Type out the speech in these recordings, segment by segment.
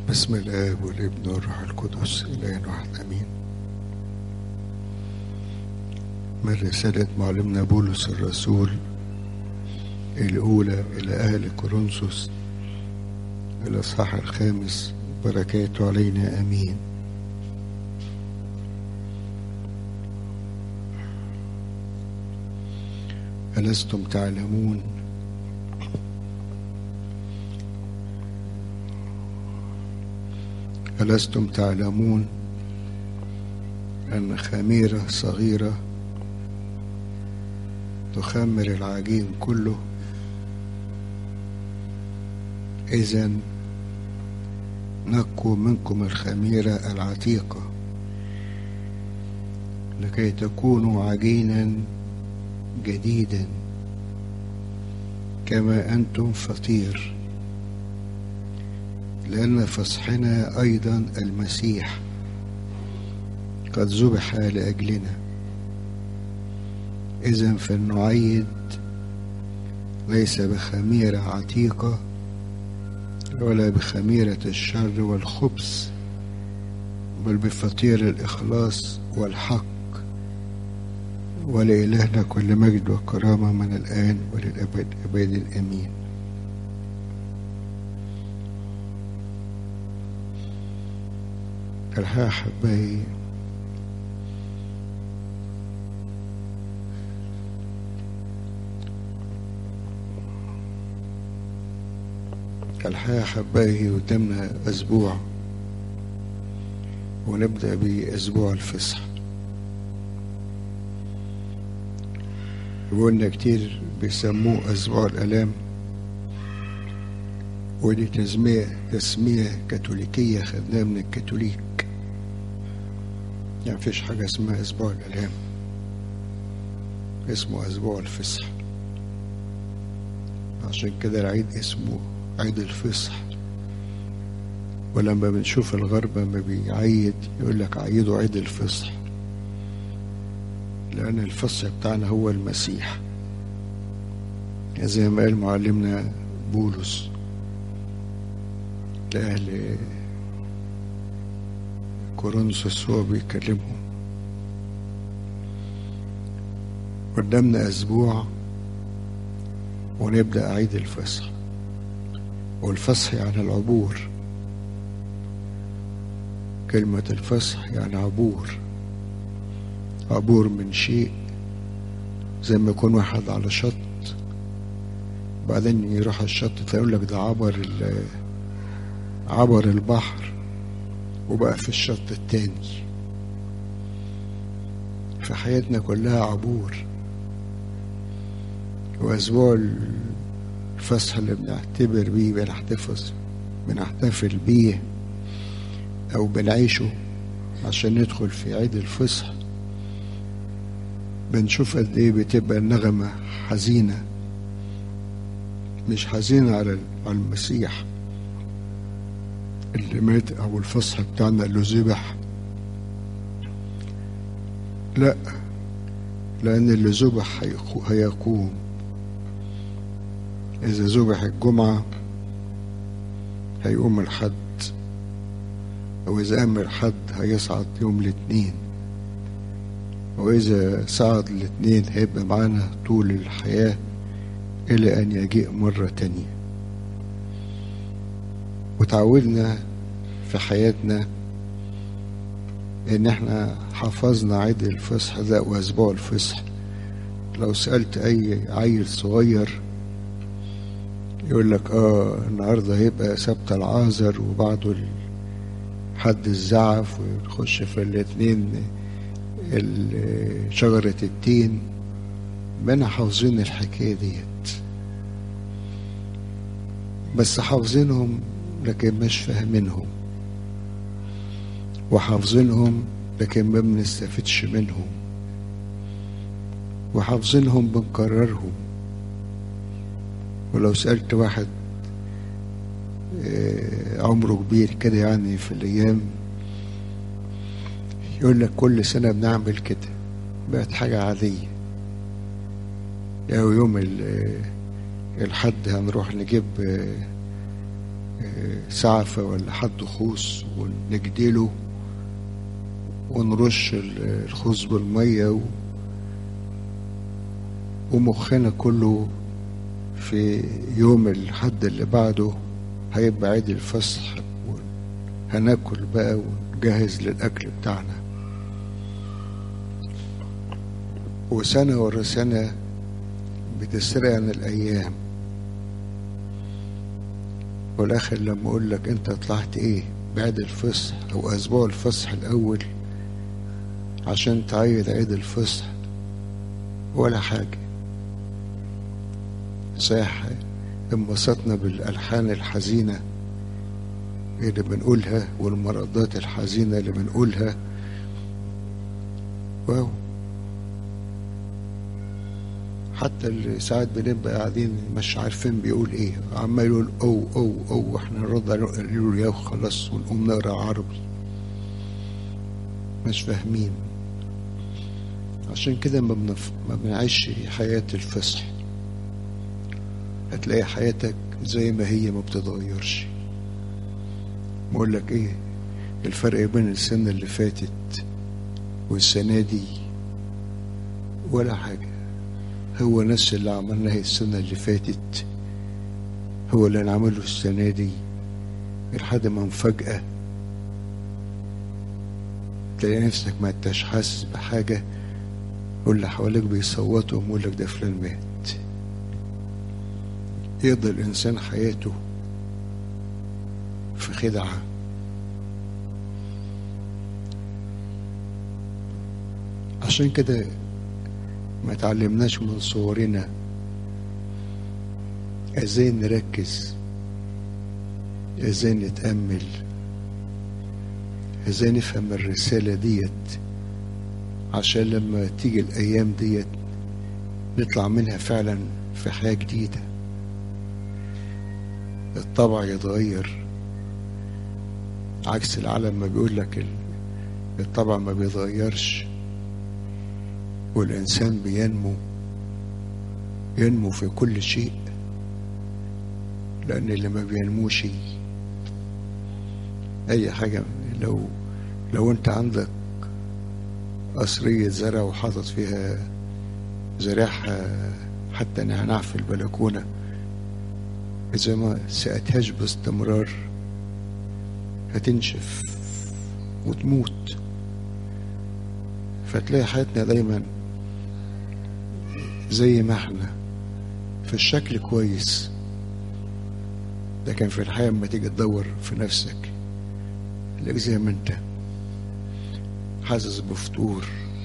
بسم الآب والابن والروح القدس إله واحد أمين من رسالة معلمنا بولس الرسول الأولى إلى أهل كورنثوس الإصحاح الخامس بركاته علينا آمين ألستم تعلمون ألستم تعلمون أن خميرة صغيرة تخمر العجين كله إذا نقوا منكم الخميرة العتيقة لكي تكونوا عجينا جديدا كما أنتم فطير لأن فصحنا أيضا المسيح قد ذبح لأجلنا إذا فلنعيد ليس بخميرة عتيقة ولا بخميرة الشر والخبث بل بفطير الإخلاص والحق ولإلهنا كل مجد وكرامة من الآن وللأبد أبد الآمين الحقيقة أحبائي الحقيقة أحبائي قدامنا أسبوع ونبدأ بأسبوع الفصح وقلنا كتير بيسموه أسبوع الآلام ودي تسمية تسمية كاثوليكية خدناها من الكاثوليك يعني مفيش حاجة اسمها أسبوع الآلام اسمه أسبوع الفصح عشان كده العيد اسمه عيد الفصح ولما بنشوف الغرب ما بيعيد يقول لك عيدوا عيد الفصح لأن الفصح بتاعنا هو المسيح زي ما قال معلمنا بولس لأهل كورنثوس هو بيكلمهم قدامنا أسبوع ونبدأ عيد الفصح والفصح يعني العبور كلمة الفصح يعني عبور عبور من شيء زي ما يكون واحد على شط بعدين يروح الشط تقول لك ده عبر عبر البحر وبقى في الشط التاني في حياتنا كلها عبور وأسبوع الفصح اللي بنعتبر بيه بنحتفظ بنحتفل بيه أو بنعيشه عشان ندخل في عيد الفصح بنشوف قد إيه بتبقى النغمة حزينة مش حزينة على المسيح اللي مات أو الفصح بتاعنا اللي ذبح لا لأن اللي ذبح هيقوم إذا ذبح الجمعة هيقوم الحد أو إذا قام الحد هيصعد يوم الاثنين وإذا صعد الاثنين هيبقى معانا طول الحياة إلى أن يجيء مرة تانية وتعودنا في حياتنا إن إحنا حفظنا عيد الفصح ده وأسبوع الفصح لو سألت أي عيل صغير يقول لك آه النهاردة هيبقى سبت العازر وبعده حد الزعف ويخش في الاتنين شجرة التين بنا حافظين الحكاية ديت بس حافظينهم لكن مش فاهمينهم وحافظينهم لكن ما بنستفدش منهم وحافظينهم بنكررهم ولو سألت واحد عمره كبير كده يعني في الأيام يقول لك كل سنة بنعمل كده بقت حاجة عادية أو يوم الحد هنروح نجيب سعفة ولا حد خوص ونجدله ونرش الخوص بالمية و... ومخنا كله في يوم الحد اللي بعده هيبقى عيد الفصح هناكل بقى ونجهز للأكل بتاعنا وسنة ورا سنة بتسرقنا الأيام والآخر لما أقول لك أنت طلعت إيه بعد الفصح أو أسبوع الفصح الأول عشان تعيد عيد الفصح ولا حاجة صحيح انبسطنا بالألحان الحزينة اللي بنقولها والمرضات الحزينة اللي بنقولها واو حتى اللي ساعات بنبقى قاعدين مش عارفين بيقول ايه عمال يقول او او او احنا نرد عليه يا خلاص ونقوم نقرا عربي مش فاهمين عشان كده ما, بنف... ما بنعيش حياة الفصح هتلاقي حياتك زي ما هي ما بتتغيرش بقول لك ايه الفرق بين السنة اللي فاتت والسنة دي ولا حاجة هو نفس اللي عملناه السنة اللي فاتت هو اللي هنعمله السنة دي لحد ما فجأة تلاقي نفسك ما انتش حاسس بحاجة واللي حواليك بيصوتوا ويقول لك ده فلان مات يقضي الإنسان حياته في خدعة عشان كده ما تعلمناش من صورنا ازاي نركز ازاي نتأمل ازاي نفهم الرسالة ديت عشان لما تيجي الأيام ديت نطلع منها فعلا في حياة جديدة الطبع يتغير عكس العالم ما بيقول لك الطبع ما بيتغيرش والإنسان بينمو ينمو في كل شيء لأن اللي ما بينموش أي حاجة لو لو أنت عندك قصرية زرع وحاطط فيها زراعها حتى نعناع في البلكونة إذا ما سقتهاش باستمرار هتنشف وتموت فتلاقي حياتنا دايما زي ما احنا في الشكل كويس لكن في الحياة لما تيجي تدور في نفسك تلاقيك زي ما انت حاسس بفتور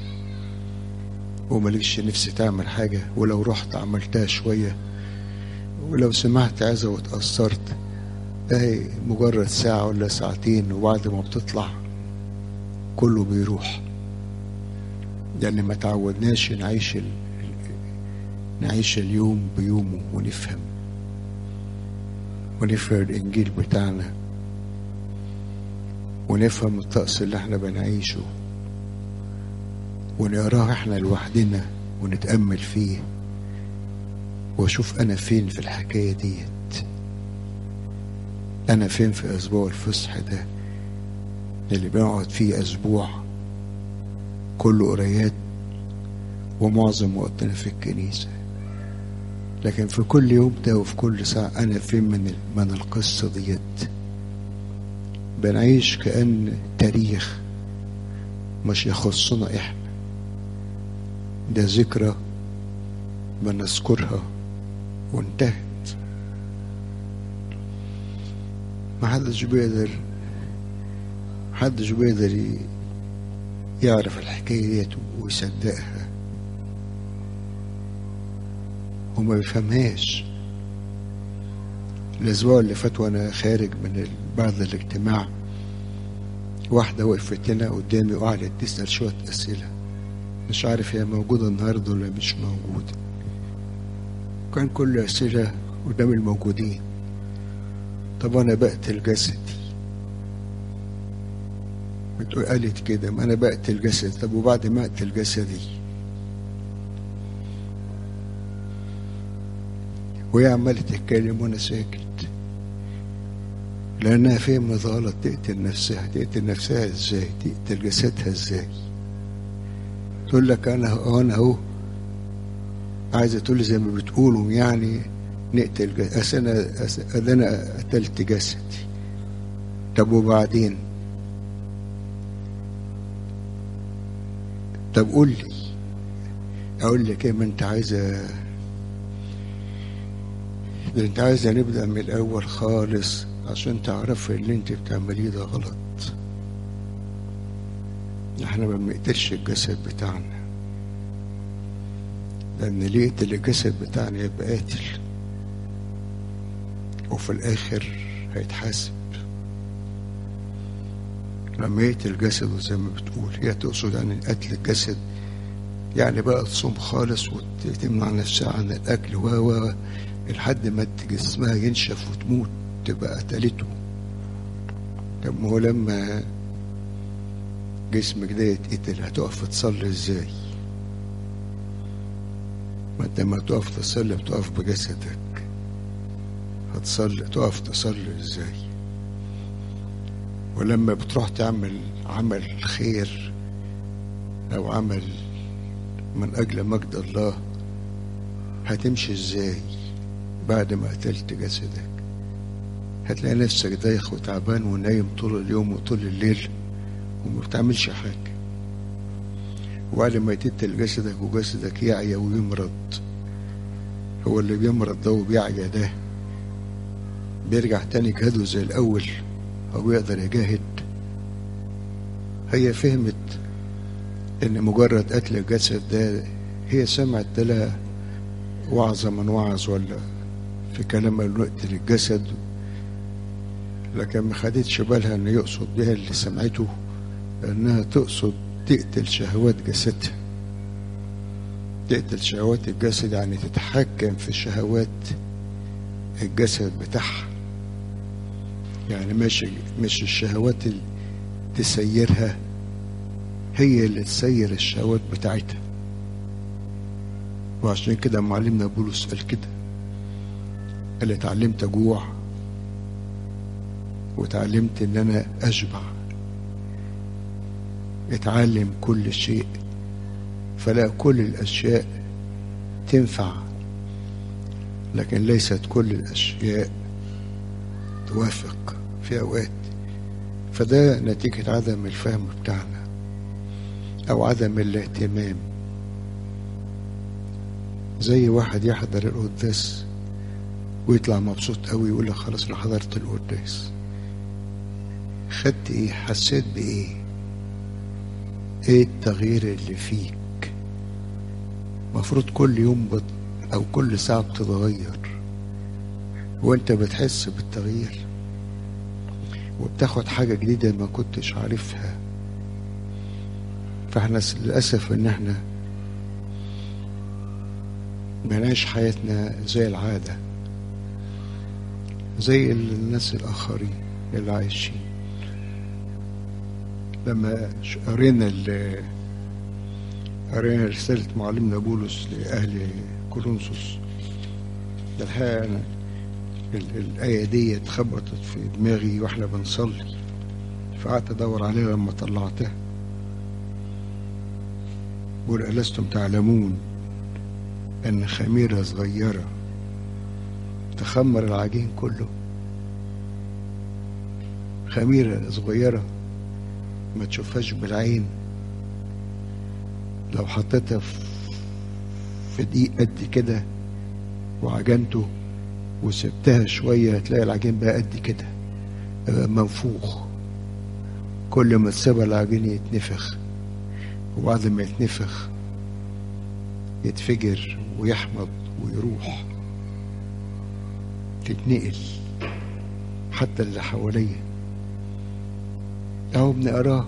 وملكش نفس تعمل حاجة ولو رحت عملتها شوية ولو سمعت عزة واتأثرت اهي مجرد ساعة ولا ساعتين وبعد ما بتطلع كله بيروح لأن ما تعودناش نعيش ال... نعيش اليوم بيومه ونفهم ونفهم الإنجيل بتاعنا ونفهم الطقس اللي احنا بنعيشه ونقراه احنا لوحدنا ونتأمل فيه واشوف انا فين في الحكاية ديت انا فين في اسبوع الفصح ده اللي بنقعد فيه اسبوع كله قرايات ومعظم وقتنا في الكنيسة لكن في كل يوم ده وفي كل ساعة أنا فين من من القصة ديت بنعيش كأن تاريخ مش يخصنا إحنا ده ذكرى بنذكرها وانتهت ما حدش بيقدر محدش بيقدر يعرف الحكاية ديت ويصدقها وما بيفهمهاش الأسبوع اللي فات وأنا خارج من بعد الاجتماع واحدة وقفت لنا قدامي وقعدت تسأل شوية أسئلة مش عارف هي موجودة النهاردة ولا مش موجودة كان كل أسئلة قدام الموجودين طب أنا بقتل جسدي بتقول قالت كده ما أنا بقتل جسدي طب وبعد ما أقتل جسدي وهي عمالة تتكلم وأنا ساكت لأنها فهمت غلط تقتل نفسها تقتل نفسها ازاي تقتل جسدها ازاي تقول لك أنا أنا أهو عايزة تقول لي زي ما بتقولوا يعني نقتل جسد أصل أنا أصل أنا قتلت جسدي طب وبعدين طب قول لي اقول لك ايه ما انت عايزه ده انت عايزه نبدا من الاول خالص عشان تعرف اللي انت بتعمليه ده غلط احنا ما بنقتلش الجسد بتاعنا لان اللي يقتل الجسد بتاعنا يبقى قاتل وفي الاخر هيتحاسب لما يقتل جسده زي ما بتقول هي تقصد يعني قتل الجسد يعني بقى تصوم خالص وتمنع نفسها عن الاكل و و لحد ما جسمها ينشف وتموت تبقى قتلته طب ما هو لما جسمك ده يتقتل هتقف تصلي ازاي ما انت لما تقف تصلي بتقف بجسدك هتصلي تقف تصلي ازاي ولما بتروح تعمل عمل خير او عمل من اجل مجد الله هتمشي ازاي بعد ما قتلت جسدك هتلاقي نفسك دايخ وتعبان ونايم طول اليوم وطول الليل وما بتعملش حاجة وبعد ما تقتل جسدك وجسدك يعيا ويمرض هو اللي بيمرض ده وبيعيا ده بيرجع تاني جهده زي الأول أو يقدر يجاهد هي فهمت إن مجرد قتل الجسد ده هي سمعت لها وعظة من وعظ ولا في كلام نقتل الجسد لكن ما خدتش بالها إن يقصد بها اللي سمعته إنها تقصد تقتل شهوات جسدها تقتل شهوات الجسد يعني تتحكم في شهوات الجسد بتاعها يعني مش مش الشهوات اللي تسيرها هي اللي تسير الشهوات بتاعتها وعشان كده معلمنا بولس قال كده قال اتعلمت اجوع وتعلمت ان انا اشبع اتعلم كل شيء فلا كل الاشياء تنفع لكن ليست كل الاشياء توافق في اوقات فده نتيجة عدم الفهم بتاعنا او عدم الاهتمام زي واحد يحضر القداس ويطلع مبسوط قوي يقول لك خلاص انا حضرت القداس خدت ايه حسيت بايه ايه التغيير اللي فيك مفروض كل يوم بت... او كل ساعة بتتغير وانت بتحس بالتغيير وبتاخد حاجة جديدة ما كنتش عارفها فاحنا للأسف ان احنا بنعيش حياتنا زي العادة زي الناس الآخرين اللي عايشين لما قرينا قرينا رسالة معلمنا بولس لأهل كورنثوس ده الحقيقة أنا الآية دي اتخبطت في دماغي واحنا بنصلي فقعدت أدور عليها لما طلعتها بقول ألستم تعلمون أن خميرة صغيرة تخمر العجين كله خميرة صغيرة ما تشوفهاش بالعين لو حطيتها في دقيق قد كده وعجنته وسبتها شوية هتلاقي العجين بقى قد كده منفوخ كل ما تسيبها العجين يتنفخ وبعد ما يتنفخ يتفجر ويحمض ويروح تتنقل حتى اللي حواليا اهو بنقراه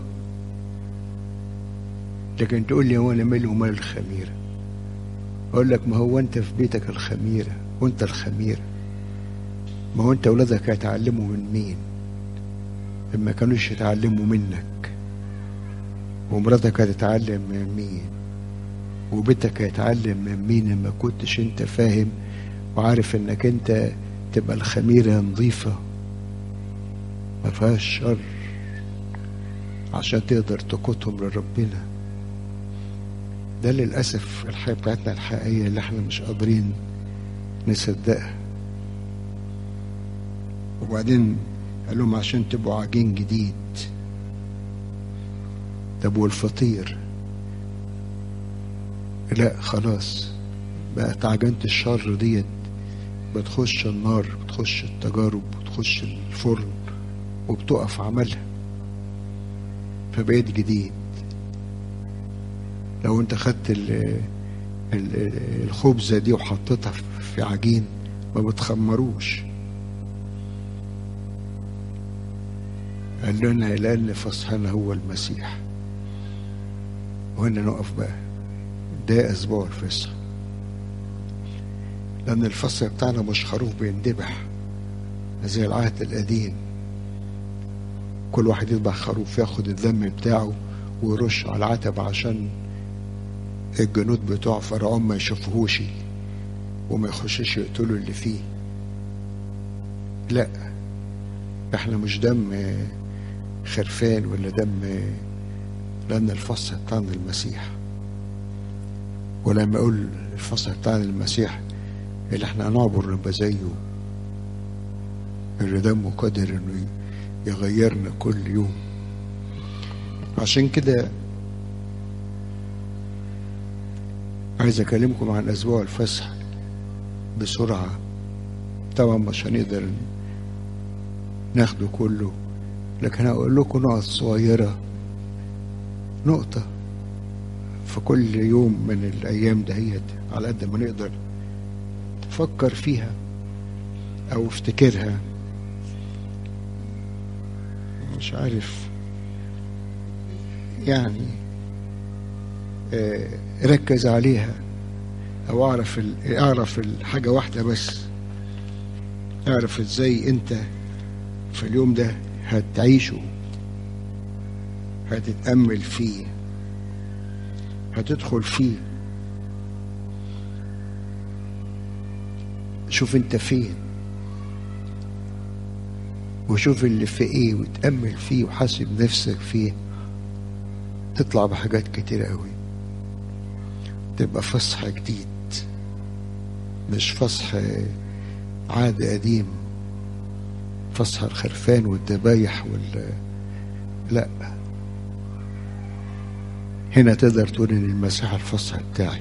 لكن تقول لي هو انا ماله مال الخميره اقول لك ما هو انت في بيتك الخميره وانت الخميره ما هو انت اولادك هيتعلموا من مين اما كانوش يتعلموا منك ومراتك هتتعلم من مين وبيتك هيتعلم من مين ما كنتش انت فاهم وعارف انك انت تبقى الخميرة نظيفة ما فيهاش شر عشان تقدر تقودهم لربنا ده للأسف الحياة بتاعتنا الحقيقية اللي احنا مش قادرين نصدقها وبعدين قال لهم عشان تبقوا عجين جديد طب والفطير لا خلاص بقت عجينة الشر ديت بتخش النار بتخش التجارب بتخش الفرن وبتقف عملها فبقيت جديد لو انت خدت ال ال الخبزة دي وحطيتها في عجين ما بتخمروش قال لنا لأن فصحنا هو المسيح وهنا نقف بقى ده أسبوع الفصح لأن الفصل بتاعنا مش خروف بيندبح زي العهد القديم كل واحد يذبح خروف ياخد الدم بتاعه ويرش على العتب عشان الجنود بتوع فرعون ما يشوفوهوش وما يخشش يقتلوا اللي فيه لا احنا مش دم خرفان ولا دم لأن الفصل بتاعنا المسيح ولما أقول الفصل بتاعنا المسيح اللي احنا هنعبر نبقى زيه اللي دمه قادر انه يغيرنا كل يوم عشان كده عايز اكلمكم عن اسبوع الفسح بسرعة طبعا مش هنقدر ناخده كله لكن هقول لكم نقط صغيرة نقطة في كل يوم من الأيام دهيت على قد ما نقدر فكر فيها أو افتكرها مش عارف يعني آه ركز عليها أو أعرف أعرف الحاجة واحدة بس أعرف إزاي أنت في اليوم ده هتعيشه هتتأمل فيه هتدخل فيه شوف انت فين وشوف اللي في ايه وتأمل فيه وحاسب نفسك فيه تطلع بحاجات كتير قوي تبقى فصح جديد مش فصح عاد قديم فصح الخرفان والذبايح وال لا هنا تقدر تقول ان المسيح الفصح بتاعي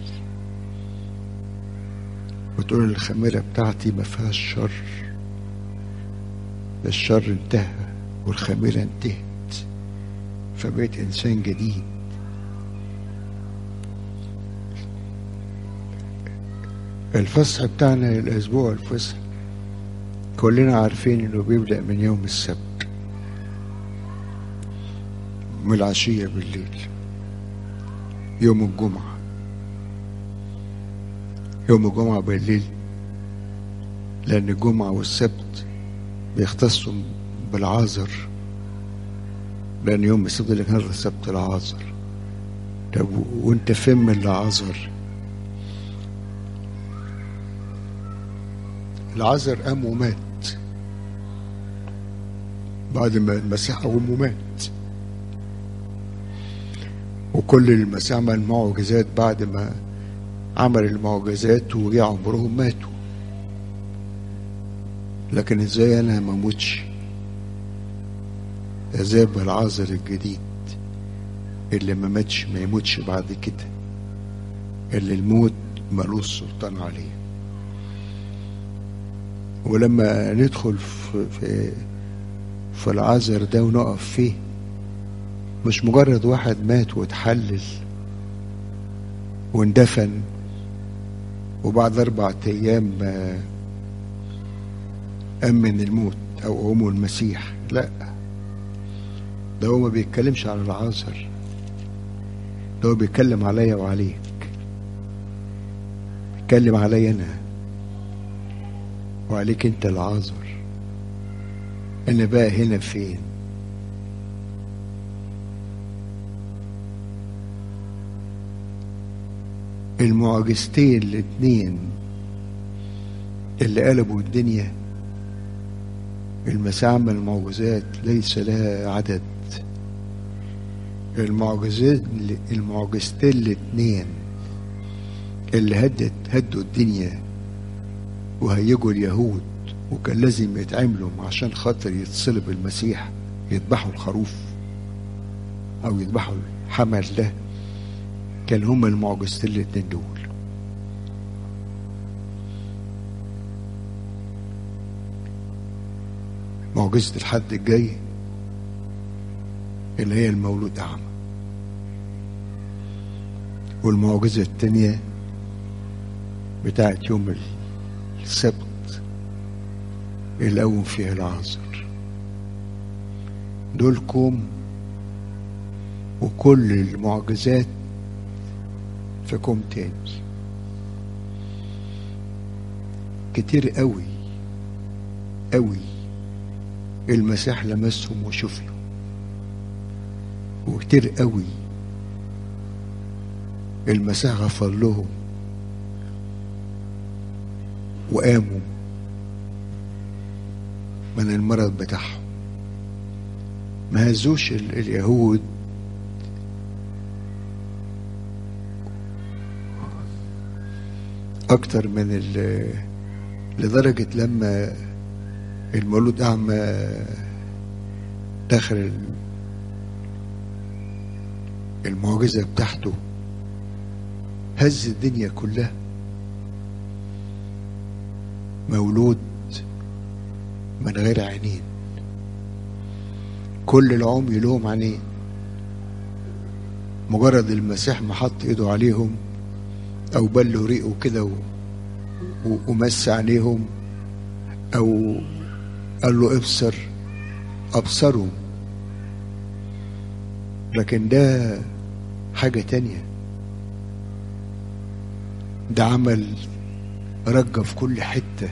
وتقول ان الخميرة بتاعتي ما فيهاش شر الشر انتهى والخميرة انتهت فبقيت انسان جديد الفصح بتاعنا الاسبوع الفصح كلنا عارفين انه بيبدأ من يوم السبت من العشية بالليل يوم الجمعة يوم الجمعة بالليل لأن الجمعة والسبت بيختصوا بالعازر لأن يوم السبت اللي كان السبت العازر طب وانت فين من العازر العازر قام ومات بعد ما المسيح قام ومات وكل المسيح عمل معجزات بعد ما عمل المعجزات وجه عمرهم ماتوا لكن ازاي انا ما اموتش ازاي العازر الجديد اللي ما ماتش ما يموتش بعد كده اللي الموت ملوش سلطان عليه ولما ندخل في في, في العذر ده ونقف فيه مش مجرد واحد مات واتحلل واندفن وبعد أربعة أيام أمن الموت أو قومه المسيح لا ده هو ما بيتكلمش عن العازر ده هو بيتكلم عليا وعليك بيتكلم عليا أنا وعليك أنت العازر أنا بقى هنا فين المعجزتين الاتنين اللي قلبوا الدنيا المسيح عمل معجزات ليس لها عدد المعجزات المعجزتين الاثنين اللي هدت هدوا الدنيا وهيجوا اليهود وكان لازم يتعملوا عشان خاطر يتصلب المسيح يذبحوا الخروف او يذبحوا الحمل ده كان هما المعجزتين الاتنين دول معجزة الحد الجاي اللي هي المولود أعمى والمعجزة التانية بتاعت يوم السبت اللي قوم فيها العازر دول كوم وكل المعجزات في كوم تاني كتير قوي قوي المسيح لمسهم وشفهم وكتير قوي المسيح غفر لهم وقاموا من المرض بتاعهم ما هزوش اليهود اكتر من لدرجة لما المولود اعمى دخل المعجزة بتاعته هز الدنيا كلها مولود من غير عينين كل العمي لهم عينين مجرد المسيح ما حط ايده عليهم او بله ريقه كده ومس عليهم او قال له ابصر ابصروا لكن ده حاجة تانية ده عمل رجة في كل حتة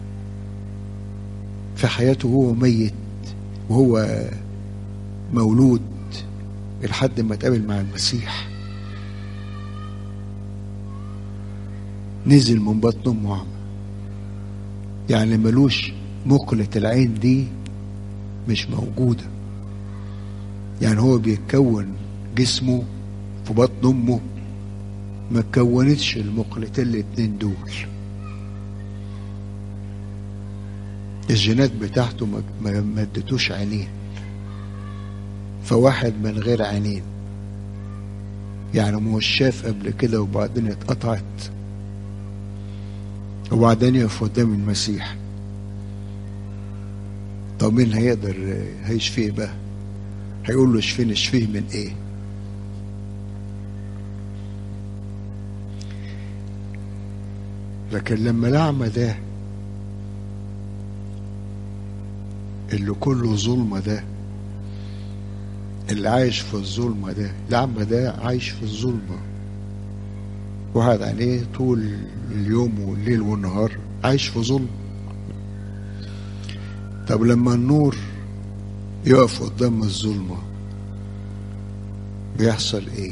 في حياته هو ميت وهو مولود لحد ما اتقابل مع المسيح نزل من بطن امه اعمى يعني ملوش مقلة العين دي مش موجودة يعني هو بيتكون جسمه في بطن امه ما تكونتش المقلتين الاتنين دول الجينات بتاعته ما ما ادتوش عينين فواحد من غير عينين يعني مش شاف قبل كده وبعدين اتقطعت وبعدين يقف قدام المسيح طب مين هيقدر هيشفيه بقى هيقول له اشفيني اشفيه من ايه لكن لما الأعمى ده اللي كله ظلمة ده اللي عايش في الظلمة ده الأعمى ده عايش في الظلمة واحد عليه طول اليوم والليل والنهار عايش في ظلم طب لما النور يقف قدام الظلمة بيحصل ايه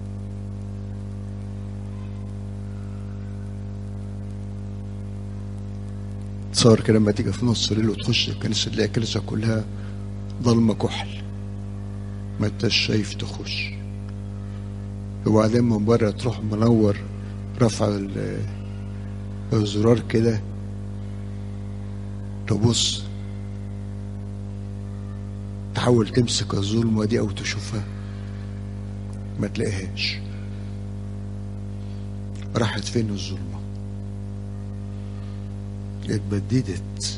تصور كده لما تيجي في نص الليل وتخش الكنيسة تلاقي الكنيسة كلها ضلمة كحل ما انتش شايف تخش وبعدين من بره تروح منور رفع الزرار كده تبص تحاول تمسك الظلمة دي أو تشوفها ما تلاقيهاش راحت فين الظلمة اتبددت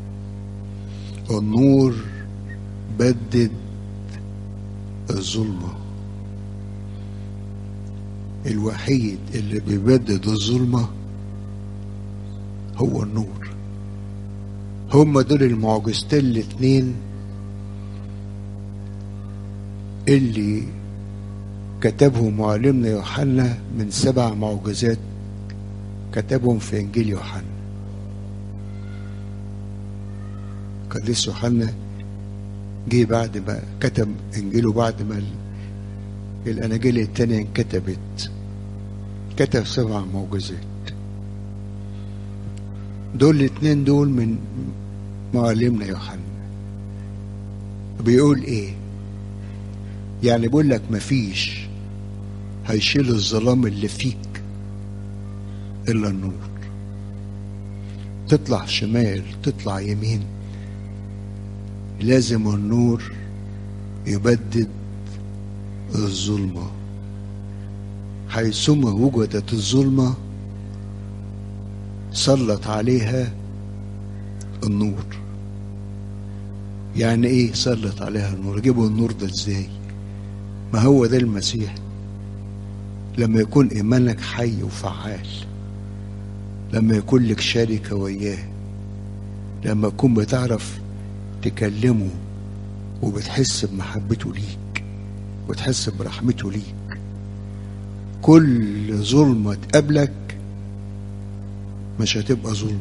النور بدد الظلمة الوحيد اللي بيبدد الظلمة هو النور هما دول المعجزتين الاتنين اللي كتبهم معلمنا يوحنا من سبع معجزات كتبهم في انجيل يوحنا قديس يوحنا جه بعد ما كتب انجيله بعد ما الاناجيل التانية انكتبت كتب سبع معجزات دول الاتنين دول من معلمنا يوحنا بيقول ايه يعني بيقول لك مفيش هيشيل الظلام اللي فيك الا النور تطلع شمال تطلع يمين لازم النور يبدد الظلمة حيثما وجدت الظلمة سلط عليها النور يعني ايه سلط عليها النور جيبوا النور ده ازاي ما هو ده المسيح لما يكون ايمانك حي وفعال لما يكون لك شركة وياه لما تكون بتعرف تكلمه وبتحس بمحبته ليك وتحس برحمته ليك كل ظلمة تقابلك مش هتبقى ظلمة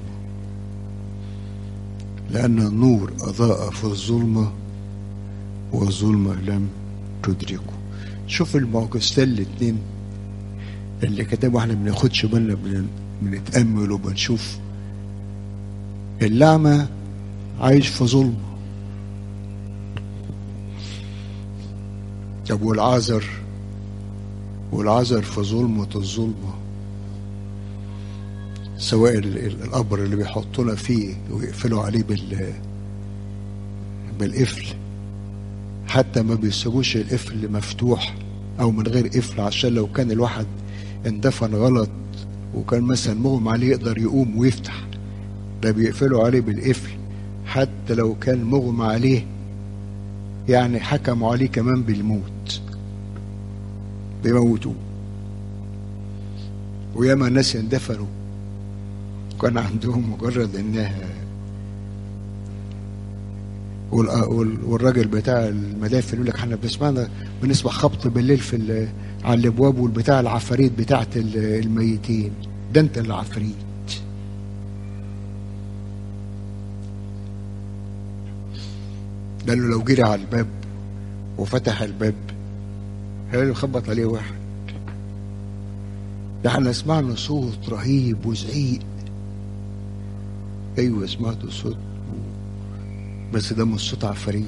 لأن النور أضاء في الظلمة والظلمة لم تدركه شوف المعجزتين الاتنين اللي كتبوا احنا بناخدش بالنا بنتأمل وبنشوف الأعمى عايش في ظلمة طب والعذر والعذر في ظلمة الظلمة سواء القبر اللي بيحطونا فيه ويقفلوا عليه بال بالقفل حتى ما بيسيبوش القفل مفتوح او من غير قفل عشان لو كان الواحد اندفن غلط وكان مثلا مغمى عليه يقدر يقوم ويفتح ده بيقفلوا عليه بالقفل حتى لو كان مغمى عليه يعني حكموا عليه كمان بالموت بيموتوه وياما ناس اندفنوا كان عندهم مجرد انها والراجل بتاع المدافن يقول لك احنا بنسمعنا بنسمع خبط بالليل في على الابواب والبتاع العفاريت بتاعت الميتين ده انت اللي عفريت لانه لو جري على الباب وفتح الباب هيلاقي خبط عليه واحد ده احنا سمعنا صوت رهيب وزعيق ايوه سمعت صوت بس ده مش صوت عفاريت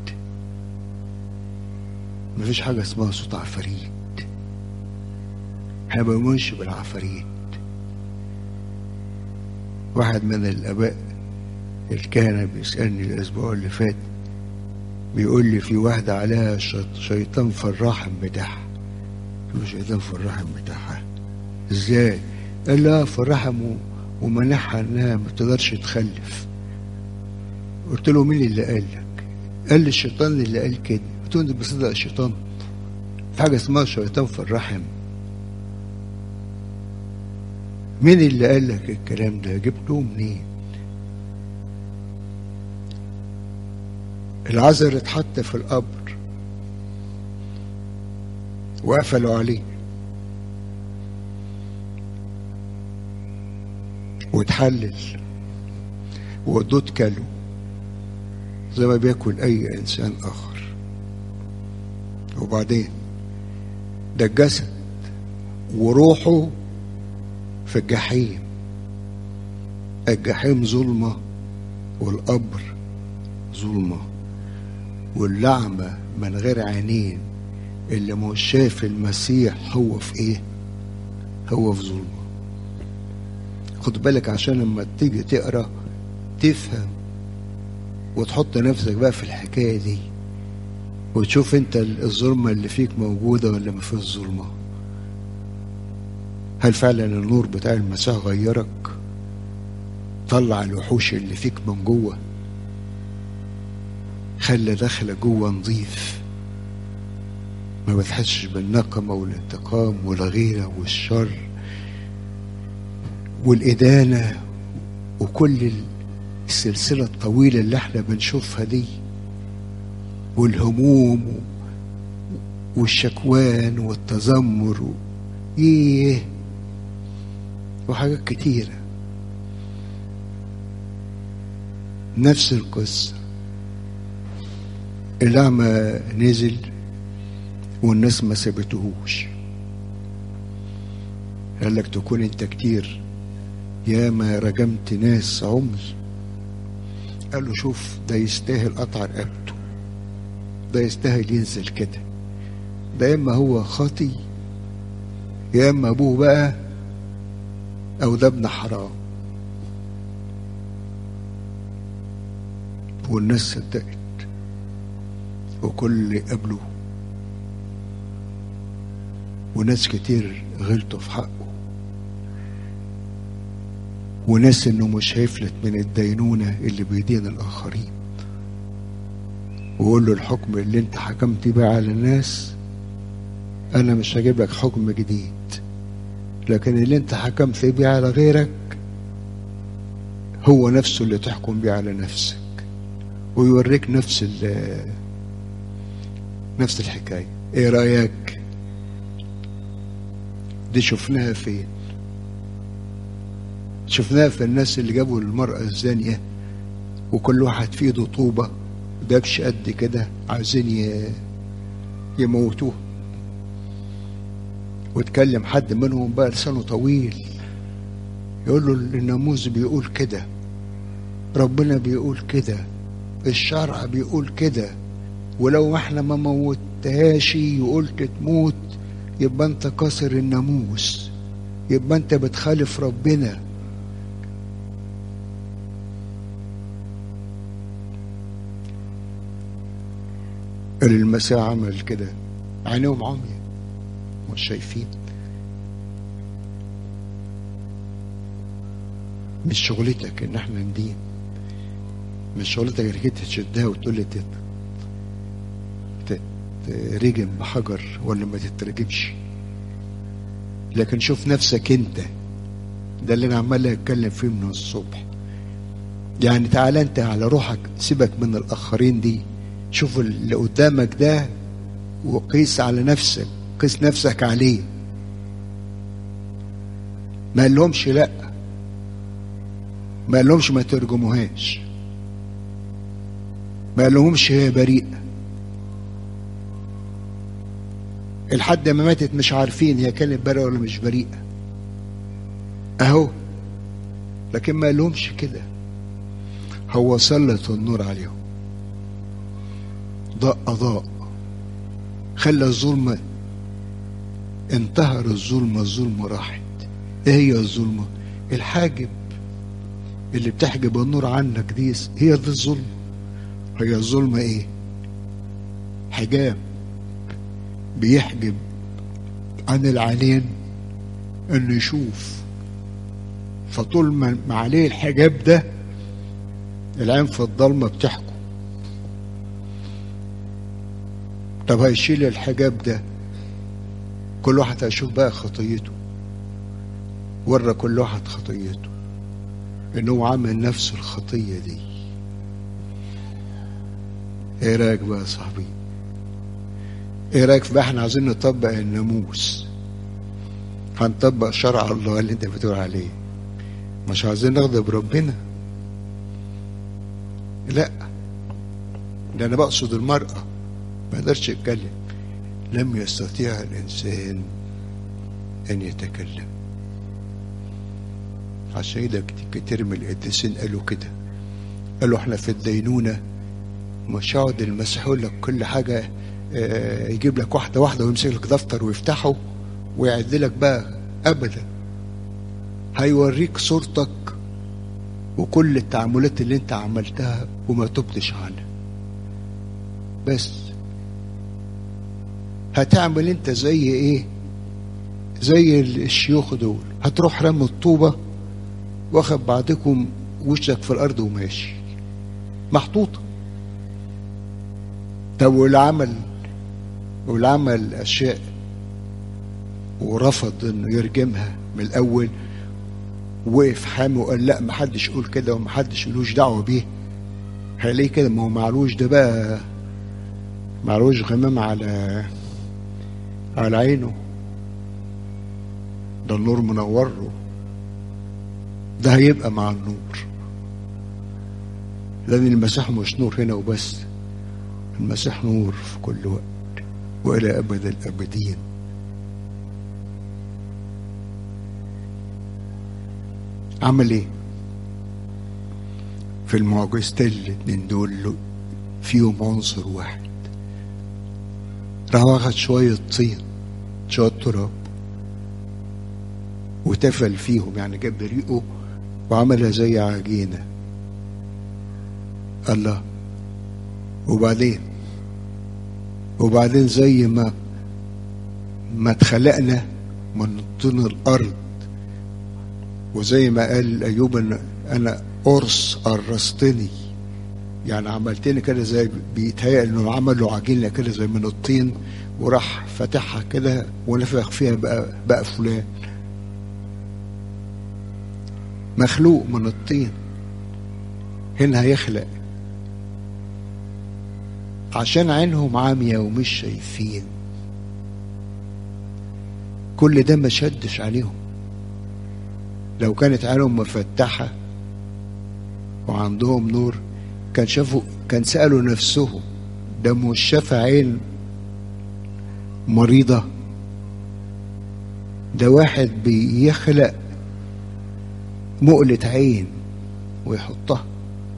مفيش حاجة اسمها صوت عفاريت احنا بنمشي بالعفاريت واحد من الآباء الكهنة بيسألني الأسبوع اللي فات بيقول لي في واحدة عليها شيطان في الرحم بتاعها له شيطان في الرحم بتاعها ازاي؟ قال لها في الرحم ومنحها انها ما تقدرش تخلف قلت له مين اللي قال لك؟ قال لي الشيطان اللي قال كده قلت له انت بتصدق الشيطان في حاجه اسمها شيطان في الرحم مين اللي قال لك الكلام ده جبته منين العذر اتحط في القبر وقفلوا عليه واتحلل وودوه كله زي ما بياكل اي انسان اخر وبعدين ده الجسد وروحه في الجحيم الجحيم ظلمة والقبر ظلمة واللعمة من غير عينين اللي مش شايف المسيح هو في ايه هو في ظلمة خد بالك عشان لما تيجي تقرا تفهم وتحط نفسك بقى في الحكايه دي وتشوف انت الظلمه اللي فيك موجوده ولا ما فيش ظلمه هل فعلا النور بتاع المسيح غيرك طلع الوحوش اللي فيك من جوه خلى داخله جوه نظيف ما بتحسش بالنقمه والانتقام والغيره والشر والإدانة وكل السلسلة الطويلة اللي احنا بنشوفها دي والهموم والشكوان والتذمر و... ايه وحاجات كتيرة نفس القصة الأعمى نزل والناس ما سابتهوش قال لك تكون انت كتير يا ما رجمت ناس عمي قال له شوف ده يستاهل قطع رقبته ده يستاهل ينزل كده ده اما هو خاطي يا اما ابوه بقى او ده ابن حرام والناس صدقت وكل اللي قبله وناس كتير غلطوا في حقه وناس انه مش هيفلت من الدينونة اللي بيدين الاخرين وقول له الحكم اللي انت حكمت بيه على الناس انا مش هجيب لك حكم جديد لكن اللي انت حكمت بيه على غيرك هو نفسه اللي تحكم بيه على نفسك ويوريك نفس ال نفس الحكاية ايه رأيك دي شفناها فين شفناها في الناس اللي جابوا المرأة الزانية وكل واحد في ايده طوبة دبش قد كده عايزين يموتوه واتكلم حد منهم بقى لسانه طويل يقول له الناموس بيقول كده ربنا بيقول كده الشرع بيقول كده ولو احنا ما موتهاش وقلت تموت يبقى انت كسر الناموس يبقى انت بتخالف ربنا المسيح عمل كده عينيهم عمية مش شايفين مش شغلتك ان احنا ندين مش شغلتك انك انت تشدها وتقول لي تترجم بحجر ولا ما تترجمش لكن شوف نفسك انت ده اللي انا عمال اتكلم فيه من الصبح يعني تعالى انت على روحك سيبك من الاخرين دي شوف اللي قدامك ده وقيس على نفسك قيس نفسك عليه ما قالهمش لا ما قالهمش ما ترجموهاش ما قالهمش هي بريئة الحد ما ماتت مش عارفين هي كانت بريئة ولا مش بريئة اهو لكن ما قالهمش كده هو سلط النور عليهم ضاء ضاء خلى الظلمة انتهر الظلمة الظلمة راحت ايه هي الظلمة الحاجب اللي بتحجب النور عنك دي هي دي الظلمة هي الظلمة ايه حجاب بيحجب عن العينين انه يشوف فطول ما عليه الحجاب ده العين في الضلمة بتحكم طب هيشيل الحجاب ده كل واحد هيشوف بقى خطيته ورى كل واحد خطيته ان هو عامل نفس الخطية دي ايه رايك بقى يا صاحبي ايه رايك بقى احنا عايزين نطبق الناموس هنطبق شرع الله اللي انت بتقول عليه مش عايزين نغضب ربنا لا ده انا بقصد المرأة ما قدرش يتكلم لم يستطيع الانسان ان يتكلم عشان كده كتير من القديسين قالوا كده قالوا احنا في الدينونه مش هيقعد المسيح يقول لك كل حاجه اه يجيب لك واحده واحده ويمسك لك دفتر ويفتحه ويعد لك بقى ابدا هيوريك صورتك وكل التعاملات اللي انت عملتها وما تبتش عنها بس هتعمل انت زي ايه زي الشيوخ دول هتروح رمي الطوبة واخد بعضكم وشك في الارض وماشي محطوطة طب واللي عمل واللي عمل اشياء ورفض انه يرجمها من الاول وقف حامي وقال لا محدش يقول كده ومحدش يلوش دعوه بيه هلاقيه كده ما هو معلوش ده بقى معلوش غمام على على عينه ده النور منور له ده هيبقى مع النور لأن المسيح مش نور هنا وبس المسيح نور في كل وقت وإلى أبد الأبدين عمل ايه في المعجزتين الاتنين دول فيهم عنصر واحد راح واخد شوية طين شوية تراب وتفل فيهم يعني جاب ريقه وعملها زي عجينة الله وبعدين وبعدين زي ما ما اتخلقنا من طين الأرض وزي ما قال أيوب أن أنا قرص قرصتني يعني عملتني كده زي بيتهيأ انه عملوا عجينه كده زي من الطين وراح فاتحها كده ونفخ فيها بقى بقى فلان مخلوق من الطين هنا هيخلق عشان عينهم عامية ومش شايفين كل ده ما شدش عليهم لو كانت عينهم مفتحة وعندهم نور كان شافوا كان سألوا نفسهم ده مش شاف عين مريضة ده واحد بيخلق مقلة عين ويحطها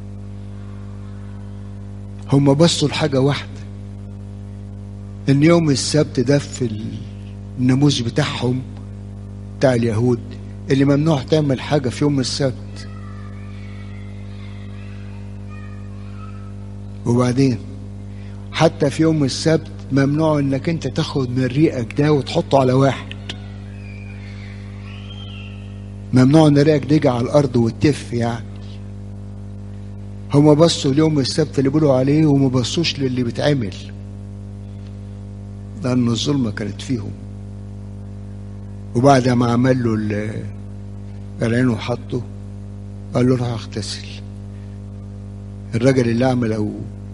هم بصوا لحاجة واحدة ان يوم السبت ده في الناموس بتاعهم بتاع اليهود اللي ممنوع تعمل حاجة في يوم السبت وبعدين حتى في يوم السبت ممنوع انك انت تاخد من ريقك ده وتحطه على واحد ممنوع ان ريقك تيجي على الارض وتف يعني هما بصوا اليوم السبت اللي بيقولوا عليه وما بصوش للي بيتعمل لان الظلمه كانت فيهم وبعد ما عمل له العين وحطه قال له روح اغتسل الراجل اللي عمل او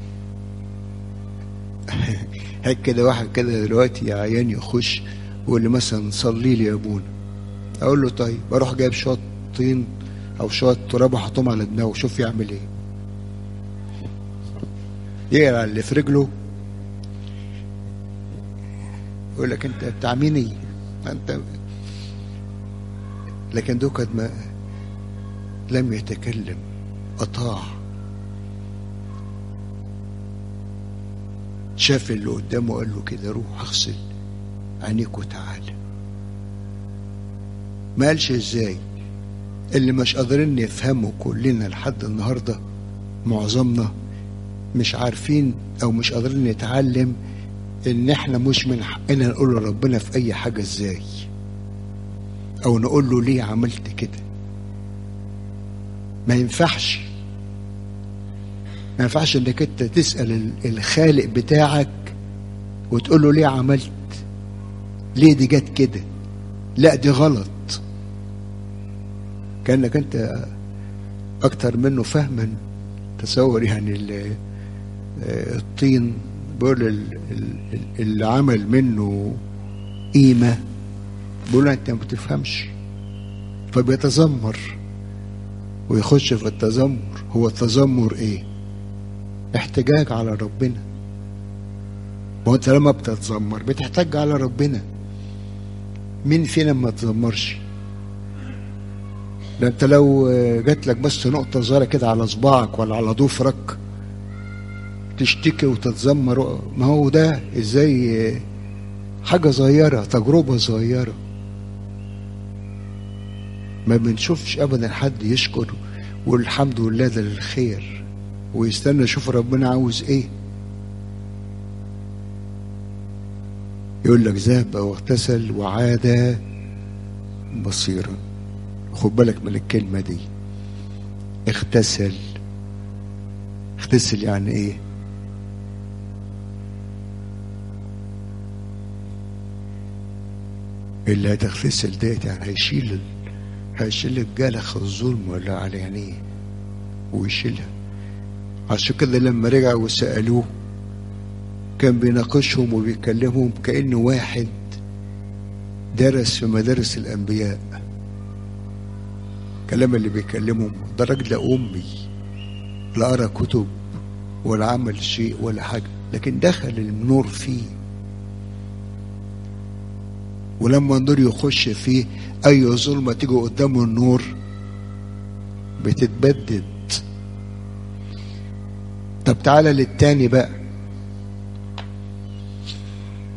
هيك كده واحد كده دلوقتي عيان يخش ويقول لي مثلا صلي لي يا ابونا اقول له طيب اروح جايب شويه طين او شويه تراب احطهم على دماغه شوف يعمل ايه يقرا اللي في رجله يقول لك انت بتاع مين ايه انت لكن دوكد ما لم يتكلم اطاع شاف اللي قدامه قال له كده روح اغسل عينيك وتعالى ما قالش ازاي اللي مش قادرين نفهمه كلنا لحد النهارده معظمنا مش عارفين او مش قادرين نتعلم ان احنا مش من حقنا نقول لربنا في اي حاجه ازاي او نقول له ليه عملت كده ما ينفعش ما ينفعش انك انت تسال الخالق بتاعك وتقول له ليه عملت ليه دي جت كده لا دي غلط كانك انت اكتر منه فهما تصور يعني الطين بيقول اللي عمل منه قيمه بيقول انت ما بتفهمش فبيتذمر ويخش في التذمر هو التذمر ايه احتجاج على ربنا ما انت لما بتتذمر بتحتاج على ربنا مين فينا ما تذمرش ده انت لو جات لك بس نقطه صغيره كده على صباعك ولا على ضفرك تشتكي وتتذمر ما هو ده ازاي حاجه صغيره تجربه صغيره ما بنشوفش ابدا حد يشكر والحمد لله ده للخير ويستنى يشوف ربنا عاوز ايه يقول لك ذهب واغتسل وعاد بصيرا خد بالك من الكلمه دي اغتسل اغتسل يعني ايه اللي هتغتسل ديت يعني هيشيل هيشيل الجلخ الظلم ولا على عينيه ويشيلها عشان كده لما رجعوا وسألوه كان بيناقشهم وبيكلمهم كأنه واحد درس في مدارس الأنبياء كلام اللي بيكلمهم ده راجل أمي لا قرا كتب ولا عمل شيء ولا حاجة لكن دخل النور فيه ولما النور يخش فيه أي ظلمة تيجي قدامه النور بتتبدد طب تعالى للتاني بقى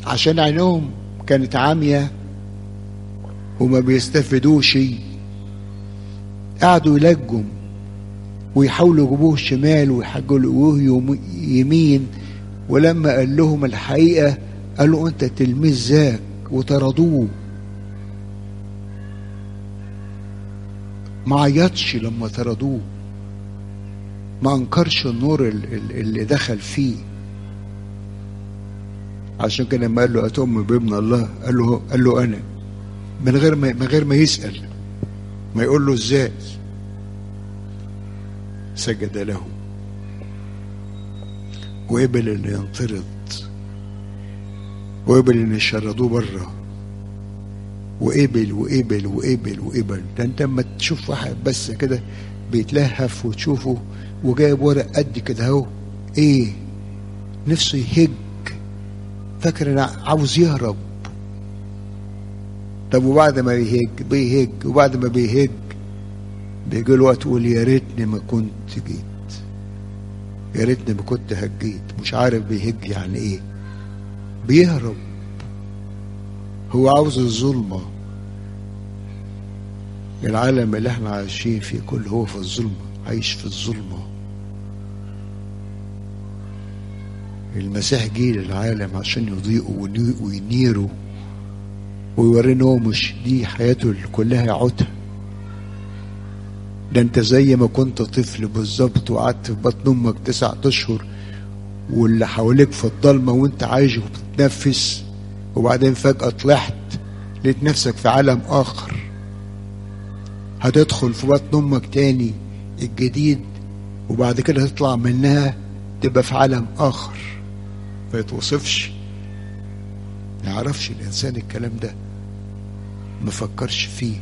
عشان عينهم كانت عامية وما بيستفيدوش قعدوا يلجوا ويحاولوا يجيبوه شمال ويحجلوه يمين ولما قال لهم الحقيقة قالوا أنت تلميذ ذاك وطردوه ما عيطش لما طردوه ما انكرش النور اللي دخل فيه عشان كده لما قال له اتؤمن بابن الله قال له قال له انا من غير ما من غير ما يسال ما يقول له ازاي سجد له وقبل ان ينطرد وقبل ان يشردوه بره وقبل وقبل وقبل وقبل ده انت اما تشوف واحد بس كده بيتلهف وتشوفه وجايب ورق قد كده اهو ايه نفسه يهج فاكر انا عاوز يهرب طب وبعد ما بيهج بيهج وبعد ما بيهج بيجي له وقت يقول يا ريتني ما كنت جيت يا ريتني ما كنت هجيت مش عارف بيهج يعني ايه بيهرب هو عاوز الظلمة العالم اللي احنا عايشين فيه كله هو في الظلمة عايش في الظلمة المسيح جه للعالم عشان يضيئه وينيره ويورينا هو مش دي حياته اللي كلها عتها ده انت زي ما كنت طفل بالظبط وقعدت في بطن امك تسعة اشهر واللي حواليك في الضلمه وانت عايش وبتتنفس وبعدين فجأة طلعت لقيت نفسك في عالم آخر هتدخل في بطن أمك تاني الجديد وبعد كده تطلع منها تبقى في عالم آخر ما يتوصفش ما يعرفش الإنسان الكلام ده ما فكرش فيه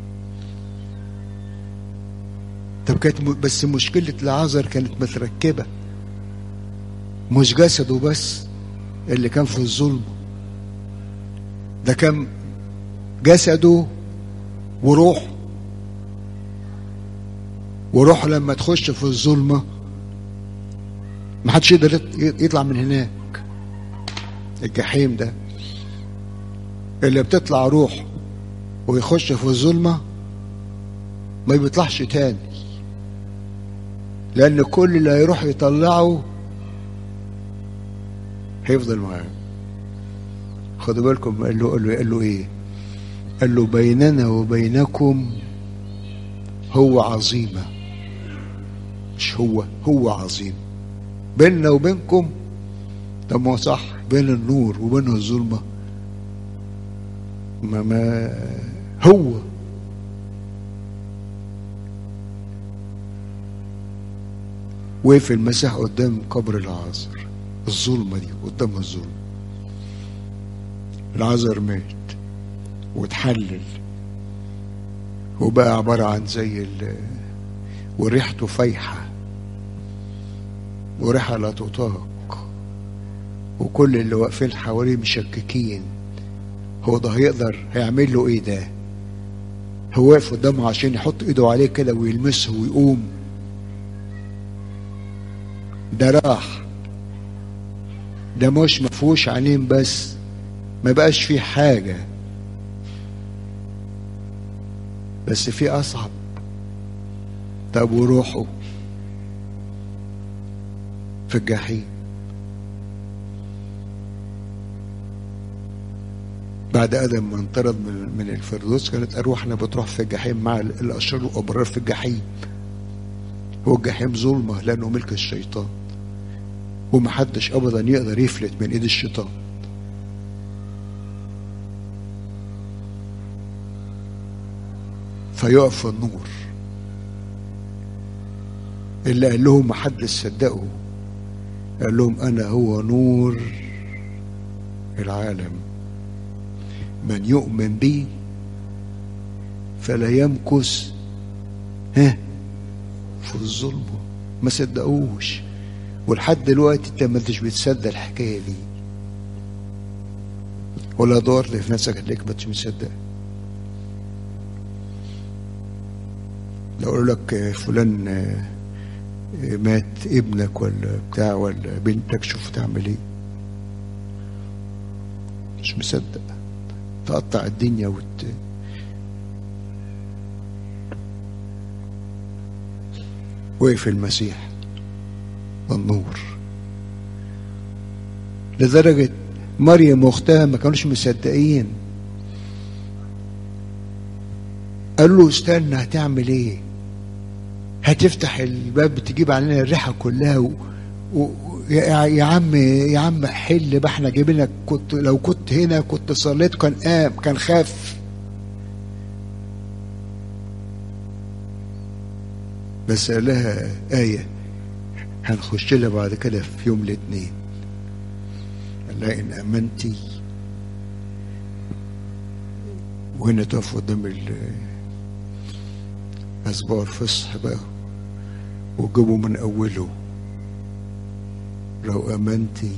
طب كانت بس مشكلة العذر كانت متركبة مش جسده بس اللي كان في الظلم ده كان جسده وروحه وروحه لما تخش في الظلمة ما حدش يقدر يطلع من هناك الجحيم ده اللي بتطلع روح ويخش في الظلمة ما بيطلعش تاني لأن كل اللي هيروح يطلعه هيفضل معاه خدوا بالكم قال له قال له قال له ايه قال له بيننا وبينكم هو عظيمة مش هو هو عظيم بيننا وبينكم طب ما صح بين النور وبين الظلمة ما ما هو وقف المسيح قدام قبر العازر الظلمة دي قدام الظلم العذر مات واتحلل وبقى عبارة عن زي ال وريحته فايحة وريحة لا تطاق وكل اللي واقفين حواليه مشككين هو ده هيقدر هيعمل له ايه ده هو واقف قدامه عشان يحط ايده عليه كده ويلمسه ويقوم ده راح ده مش مفهوش عينين بس ما بقاش فيه حاجة بس في أصعب طب وروحه في الجحيم بعد آدم ما انطرد من من الفردوس كانت أرواحنا بتروح في الجحيم مع الأشرار والأبرار في الجحيم هو الجحيم ظلمة لأنه ملك الشيطان ومحدش أبدا يقدر يفلت من إيد الشيطان فيقف في النور اللي قال لهم محدش صدقه قال لهم أنا هو نور العالم من يؤمن بي فلا يمكث ها في الظلمة ما صدقوش ولحد دلوقتي انت ما انتش بتصدق الحكايه دي ولا دورت في نفسك هتلاقيك ما انتش مصدق لو اقول لك فلان مات ابنك ولا بتاع ولا بنتك شوف تعمل ايه مش مصدق تقطع الدنيا وت وقف المسيح والنور لدرجة مريم واختها ما كانوش مصدقين قال له استنى هتعمل ايه هتفتح الباب تجيب علينا الريحه كلها و... و... يا يا عم يا عم حل بقى احنا جايبينك كنت لو كنت هنا كنت صليت كان قام كان خاف بس قال لها آية هنخش لها بعد كده في يوم الاثنين قال لها إن آمنتي وهنا تقف قدام ال أسبوع الفصح بقى وجيبوا من أوله لو آمنتي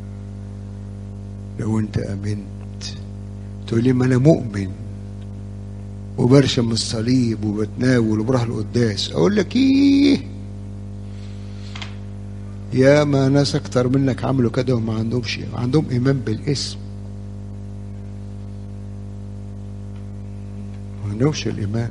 لو أنت آمنت تقول لي ما أنا مؤمن وبرشم الصليب وبتناول وبروح القداس أقول لك إيه يا ما ناس أكتر منك عملوا كده وما عندهمش عندهم إيمان بالاسم ما عندهمش الإيمان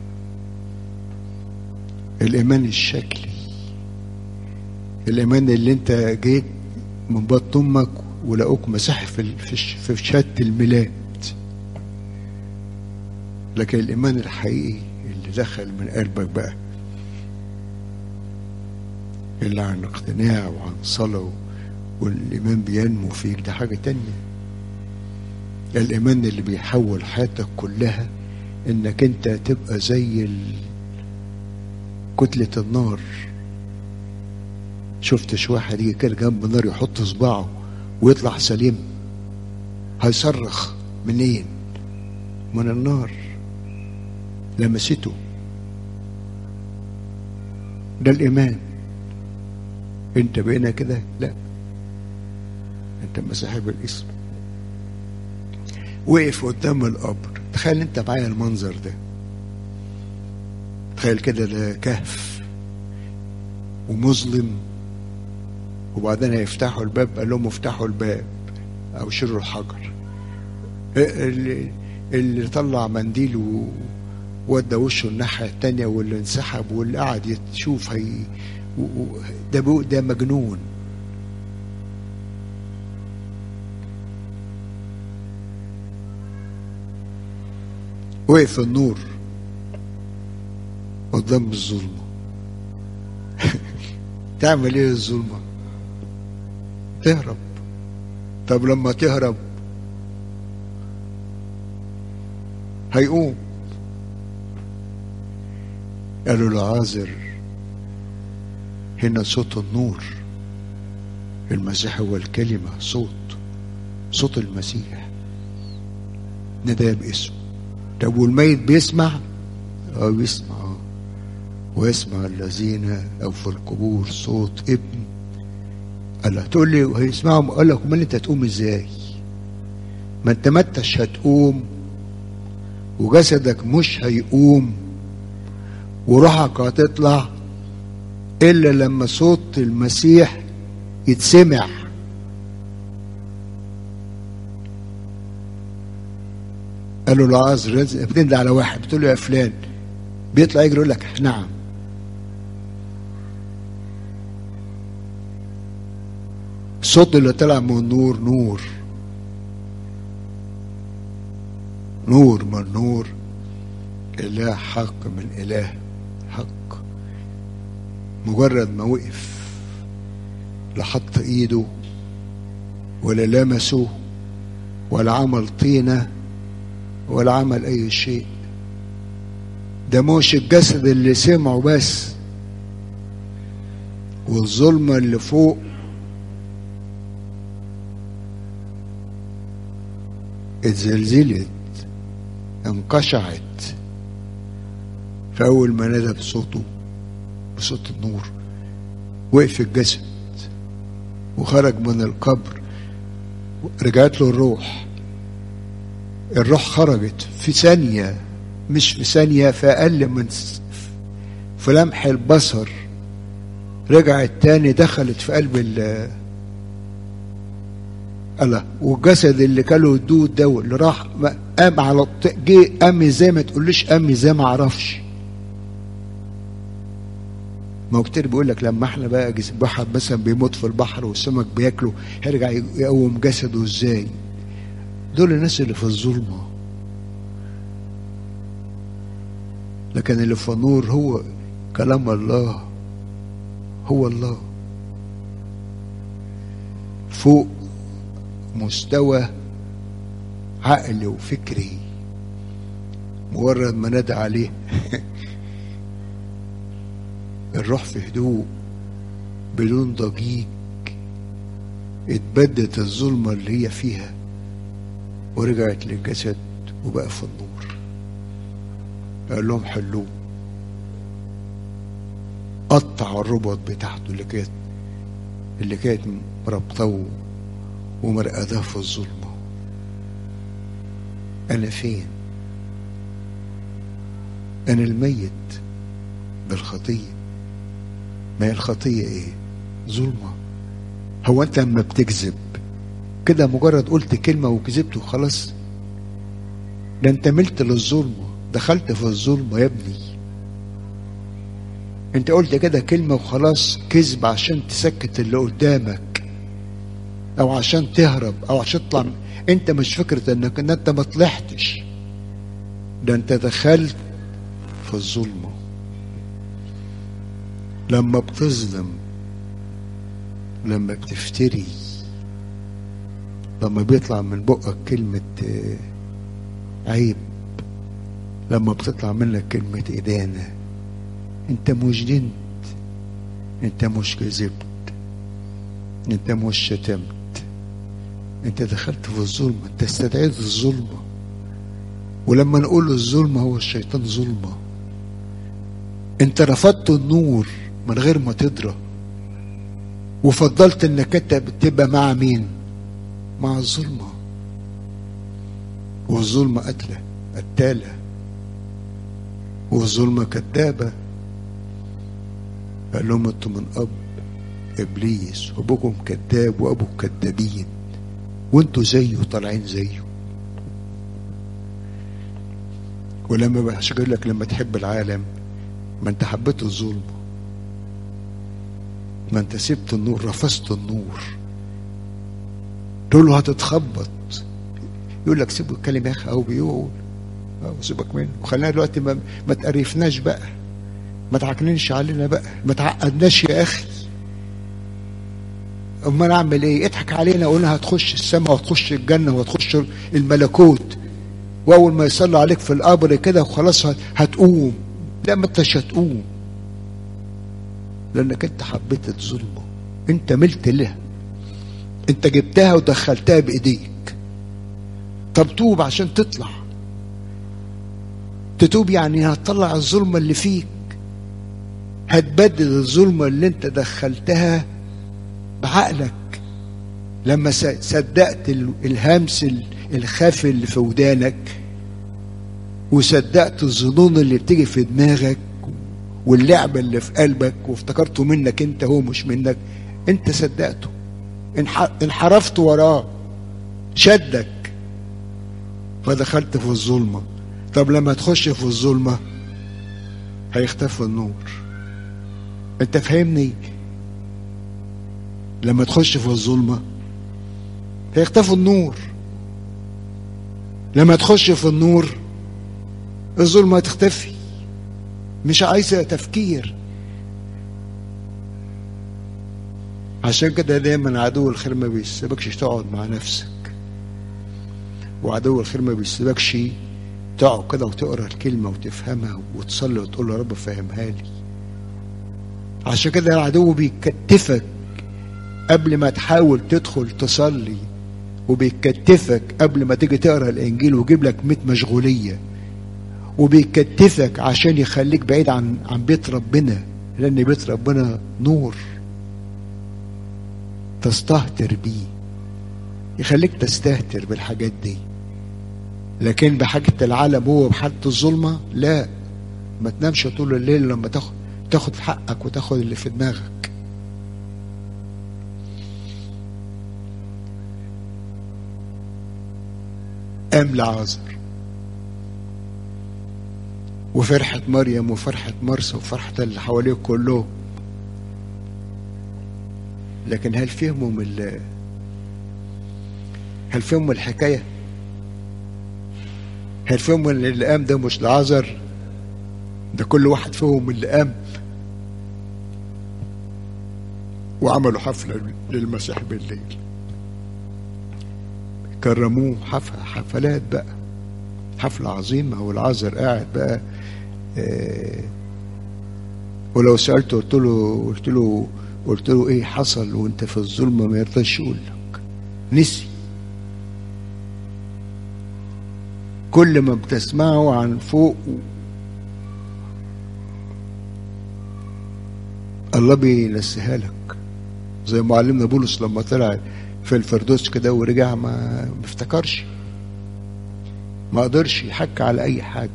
الإيمان الشكلي الإيمان اللي أنت جيت من بطن أمك ولقوك مسيحي في في شهادة الميلاد لكن الإيمان الحقيقي اللي دخل من قلبك بقى اللي عن اقتناع وعن صلاة والإيمان بينمو فيك ده حاجة تانية الإيمان اللي بيحول حياتك كلها إنك أنت تبقى زي كتلة النار شفتش واحد يجي كده جنب النار يحط صباعه ويطلع سليم هيصرخ منين من النار لمسته ده الإيمان انت بقينا كده لا انت مسيحي بالاسم وقف قدام القبر تخيل انت معايا المنظر ده تخيل كده ده كهف ومظلم وبعدين هيفتحوا الباب قال لهم افتحوا الباب او شروا الحجر اللي, اللي طلع منديل وودى وشه الناحية التانية واللي انسحب واللي قعد يشوف هي ده ده مجنون وقف النور قدام الظلمة تعمل ايه الظلمة تهرب طب لما تهرب هيقوم قالوا لعازر هنا صوت النور المسيح هو الكلمة صوت صوت المسيح ندى باسمه طب والميت بيسمع اه بيسمع اه ويسمع الذين او في القبور صوت ابن قال تقول لي هيسمعهم قال لك امال انت هتقوم ازاي ما انت ما انتش هتقوم وجسدك مش هيقوم وروحك هتطلع الا لما صوت المسيح يتسمع قالوا له عازر بتندى على واحد بتقول له يا فلان بيطلع يجري يقول لك نعم الصوت اللي طلع من النور نور نور من نور إله حق من إله حق مجرد ما وقف لا حط ايده ولا لمسه ولا عمل طينة ولا عمل اي شيء ده مش الجسد اللي سمعه بس والظلمة اللي فوق اتزلزلت انقشعت فأول ما نادى بصوته بصوت النور وقف الجسد وخرج من القبر رجعت له الروح الروح خرجت في ثانية مش في ثانية في أقل من في لمح البصر رجعت تاني دخلت في قلب الله والجسد اللي كله الدود ده واللي راح قام على الط- جه قام ازاي ما تقوليش قام ازاي ما اعرفش ما هو كتير بيقول لك لما احنا بقى جس- واحد مثلا بيموت في البحر والسمك بياكله هيرجع يقوم جسده ازاي دول الناس اللي في الظلمه لكن اللي في النور هو كلام الله هو الله فوق مستوى عقلي وفكري مجرد ما نادى عليه الروح في هدوء بدون ضجيج اتبدت الظلمة اللي هي فيها ورجعت للجسد وبقى في النور قال لهم حلوه قطع الربط بتاعته اللي كانت اللي كانت مربطه ومرقداه في الظلمة أنا فين؟ أنا الميت بالخطية ما هي الخطية إيه؟ ظلمة هو أنت لما بتكذب كده مجرد قلت كلمة وكذبت وخلاص ده أنت ملت للظلمة دخلت في الظلمة يا ابني أنت قلت كده كلمة وخلاص كذب عشان تسكت اللي قدامك او عشان تهرب او عشان تطلع انت مش فكرة انك ان انت ما طلعتش ده انت دخلت في الظلمة لما بتظلم لما بتفتري لما بيطلع من بقك كلمة آه، عيب لما بتطلع منك كلمة إدانة انت مش دنت انت مش كذبت انت مش شتمت انت دخلت في الظلمة انت استدعيت الظلمة ولما نقول الظلمة هو الشيطان ظلمة انت رفضت النور من غير ما تدرى وفضلت انك انت تبقى مع مين مع الظلمة والظلمة قتلة قتالة والظلمة كذابة قال لهم انتوا من اب ابليس وابوكم كذاب وابوك كذابين وانتوا زيه طالعين زيه ولما بحش يقول لك لما تحب العالم ما انت حبيت الظلم ما انت سبت النور رفضت النور تقول له هتتخبط يقول لك سيبه يتكلم يا اخي او بيقول اه سيبك منه وخلينا دلوقتي ما, ما تقرفناش بقى ما تعكننش علينا بقى ما تعقدناش يا اخي امال اعمل ايه اضحك علينا قلنا هتخش السماء وهتخش الجنه وهتخش الملكوت واول ما يصلوا عليك في القبر كده وخلاص هتقوم لا ما انتش هتقوم لانك انت حبيت الظلمه انت ملت لها انت جبتها ودخلتها بايديك طب توب عشان تطلع تتوب يعني هتطلع الظلمه اللي فيك هتبدل الظلمه اللي انت دخلتها بعقلك لما صدقت الهمس الخافي اللي في ودانك وصدقت الظنون اللي بتيجي في دماغك واللعبة اللي في قلبك وافتكرته منك انت هو مش منك انت صدقته انحرفت وراه شدك فدخلت في الظلمة طب لما تخش في الظلمة هيختفي النور انت فاهمني لما تخش في الظلمة هيختفي النور لما تخش في النور الظلمة هتختفي مش عايزة تفكير عشان كده دايما عدو الخير ما بيسيبكش تقعد مع نفسك وعدو الخير ما بيسيبكش تقعد كده وتقرا الكلمة وتفهمها وتصلي وتقول يا رب فهمها لي عشان كده العدو بيكتفك قبل ما تحاول تدخل تصلي وبيكتفك قبل ما تيجي تقرا الانجيل ويجيب لك 100 مشغوليه وبيكتفك عشان يخليك بعيد عن عن بيت ربنا لان بيت ربنا نور تستهتر بيه يخليك تستهتر بالحاجات دي لكن بحاجة العالم هو بحالة الظلمة لا ما تنامش طول الليل لما تاخد تاخد حقك وتاخد اللي في دماغك قام لعازر وفرحة مريم وفرحة مرسى وفرحة اللي حواليه كلهم لكن هل فهموا من هل فهموا الحكاية هل فهموا ان اللي قام ده مش لعازر ده كل واحد فيهم اللي قام وعملوا حفلة للمسيح بالليل كرموه حفلة حفلات بقى حفلة عظيمة والعازر قاعد بقى آه ولو سألته قلت له قلت له قلت له ايه حصل وانت في الظلمة ما يرضاش يقول لك نسي كل ما بتسمعه عن فوق الله بينسيها لك زي معلمنا بولس لما طلع في الفردوس كده ورجع ما افتكرش ما قدرش يحكي على اي حاجه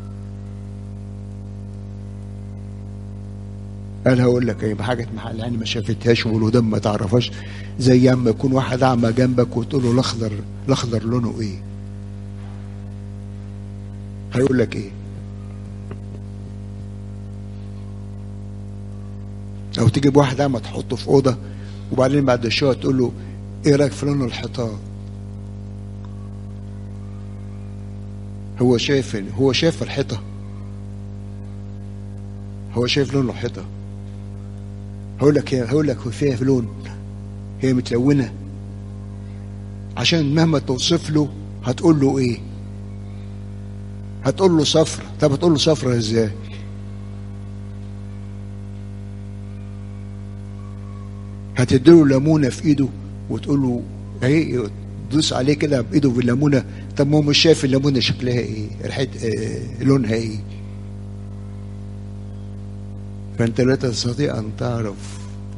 قال هقول لك ايه بحاجه محل يعني ما شافتهاش والودان ما تعرفهاش زي اما يكون واحد اعمى جنبك وتقول له الاخضر الاخضر لونه ايه هيقول لك ايه او تجيب واحد اعمى تحطه في اوضه وبعدين بعد شويه تقول له ايه رايك في لون الحيطان هو شايف هو شايف الحيطه هو شايف لون الحيطه هقول لك هقول لك فيها في لون هي متلونه عشان مهما توصف له هتقول له ايه هتقول له صفرة طب هتقول له صفرة ازاي هتديله ليمونه في ايده وتقول له اهي تدوس عليه كده بايده بالليمونه طب ما هو مش شايف الليمونه شكلها ايه ريحه إيه لونها ايه فانت لا تستطيع ان تعرف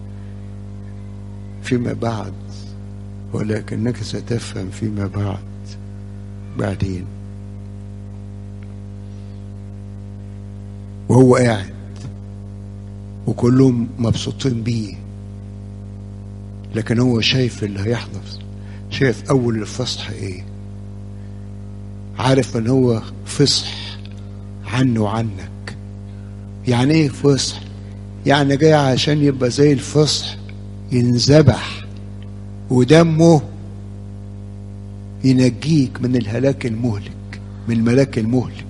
فيما بعد ولكنك ستفهم فيما بعد بعدين وهو قاعد وكلهم مبسوطين بيه لكن هو شايف اللي هيحدث شايف اول الفصح ايه عارف ان هو فصح عنه وعنك يعني ايه فصح يعني جاي عشان يبقى زي الفصح ينذبح ودمه ينجيك من الهلاك المهلك من الملاك المهلك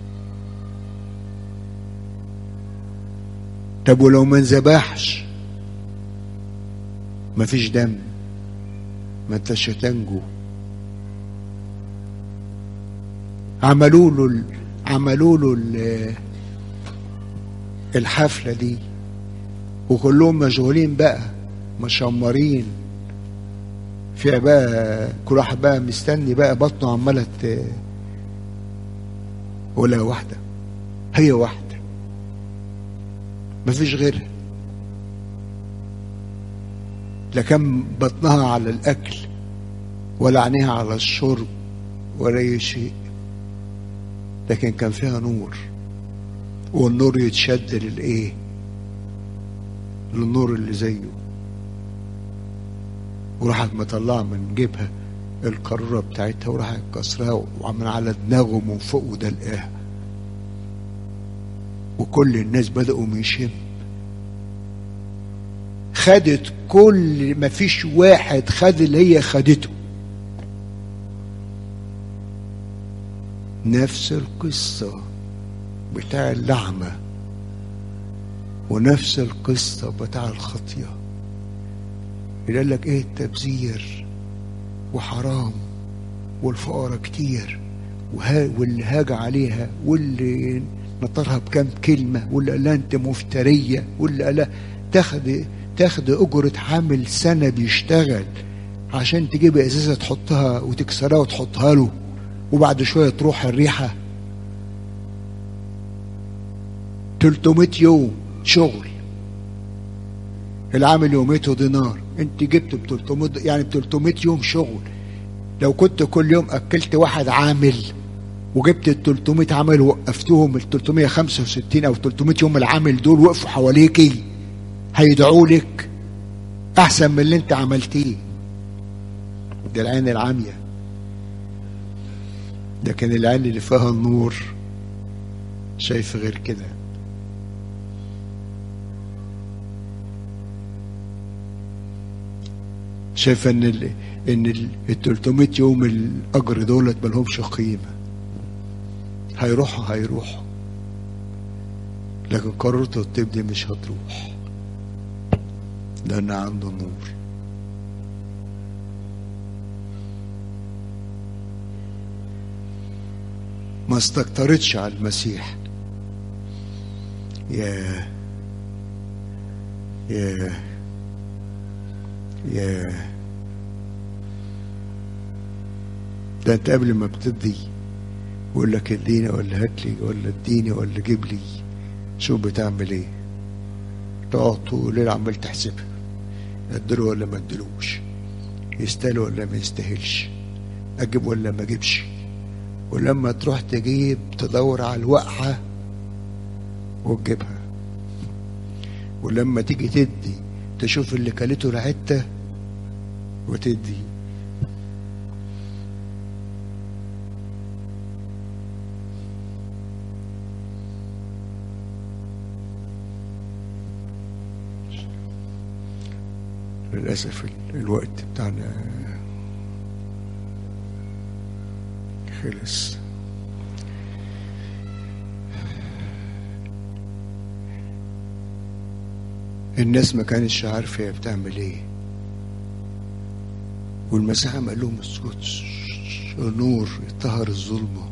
طب ولو ما انذبحش مفيش دم ما انتش هتنجو عملوا له ال... عملوا له ال... الحفله دي وكلهم مشغولين بقى مشمرين فيها بقى كل واحد بقى مستني بقى بطنه عماله ولا واحده هي واحده مفيش غيرها لا كان بطنها على الاكل ولا عينيها على الشرب ولا اي شيء لكن كان فيها نور والنور يتشد للايه للنور اللي زيه وراحت مطلعه من جيبها القارورة بتاعتها وراحت كسرها وعمل على دماغه من فوق ودلقاها وكل الناس بدأوا يشم خدت كل ما فيش واحد خد اللي هي خدته نفس القصة بتاع اللعمة ونفس القصة بتاع الخطية يقول لك ايه التبذير وحرام والفقراء كتير واللي هاج عليها واللي نطرها بكام كلمة واللي قال لها انت مفترية واللي قال لها تاخد تاخد أجرة عامل سنة بيشتغل عشان تجيب إزازة تحطها وتكسرها وتحطها له وبعد شوية تروح الريحة 300 يوم شغل العامل يوميته دينار انت جبت ب 300 يعني ب 300 يوم شغل لو كنت كل يوم اكلت واحد عامل وجبت ال 300 عامل وقفتهم ال 365 او 300 يوم العامل دول وقفوا حواليكي هيدعوا لك احسن من اللي انت عملتيه دي العين العاميه لكن العين اللي فيها النور شايف غير كده شايف ان ال ان ال 300 يوم الاجر دولت ملهمش قيمه هيروحوا هيروحوا لكن قررت تبدي مش هتروح لان عنده نور ما استكترتش على المسيح يا يا يا ده انت قبل ما بتدي يقول لك اديني ولا هات لي ولا اديني ولا جيب لي شوف بتعمل ايه تقعد طول الليل عمال تحسبها اديله ولا ما اديلوش يستاهل ولا ما يستاهلش اجيب ولا ما اجيبش ولما تروح تجيب تدور على الوقعة وتجيبها ولما تيجي تدي تشوف اللي كلته العتة وتدي للأسف الوقت بتاعنا خلص الناس ما كانتش عارفة هي بتعمل ايه والمسيح قال لهم اسكتوا النور يطهر الظلمة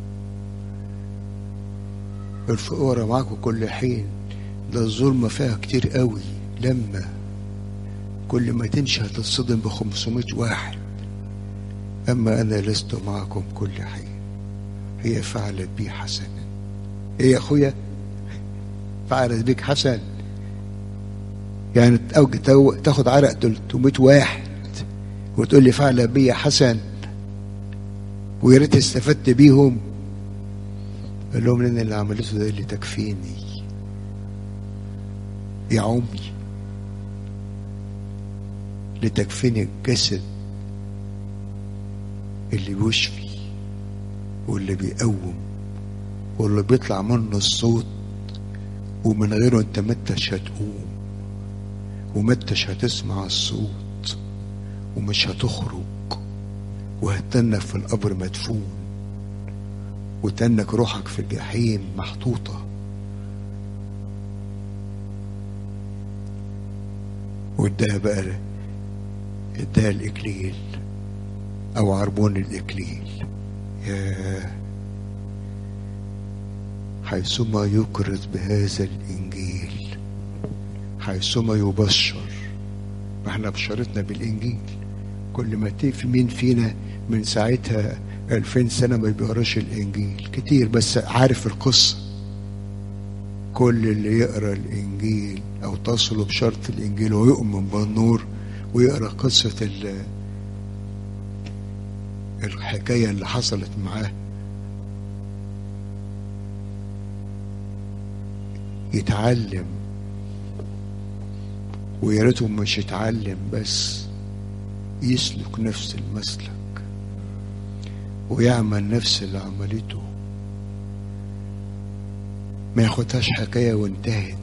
الفقراء معاكم كل حين ده الظلمة فيها كتير قوي لما كل ما تمشي هتتصدم ب 500 واحد أما أنا لست معكم كل حين هي فعلت بي حسنا إيه يا أخويا فعلت بيك حسن يعني تاخد عرق 300 واحد وتقول لي فعل بي حسن ويا ريت استفدت بيهم قال لهم لان اللي عملته ده اللي تكفيني يا عمي لتكفيني الجسد اللي بيشفي واللي بيقوم واللي بيطلع منه الصوت ومن غيره انت متش هتقوم ومتش هتسمع الصوت ومش هتخرج وهتنك في القبر مدفون وتنك روحك في الجحيم محطوطة واداها بقى اداها الإكليل أو عربون الإكليل يا حيثما يكرز بهذا الإنجيل حيثما يبشر ما احنا بشرتنا بالإنجيل كل ما في مين فينا من ساعتها ألفين سنة ما بيقراش الإنجيل كتير بس عارف القصة كل اللي يقرا الإنجيل أو تصله بشرط الإنجيل ويؤمن بالنور ويقرا قصة الحكاية اللي حصلت معاه يتعلم ويا ريته مش يتعلم بس يسلك نفس المسلك ويعمل نفس اللي عملته ما ياخدهاش حكاية وانتهت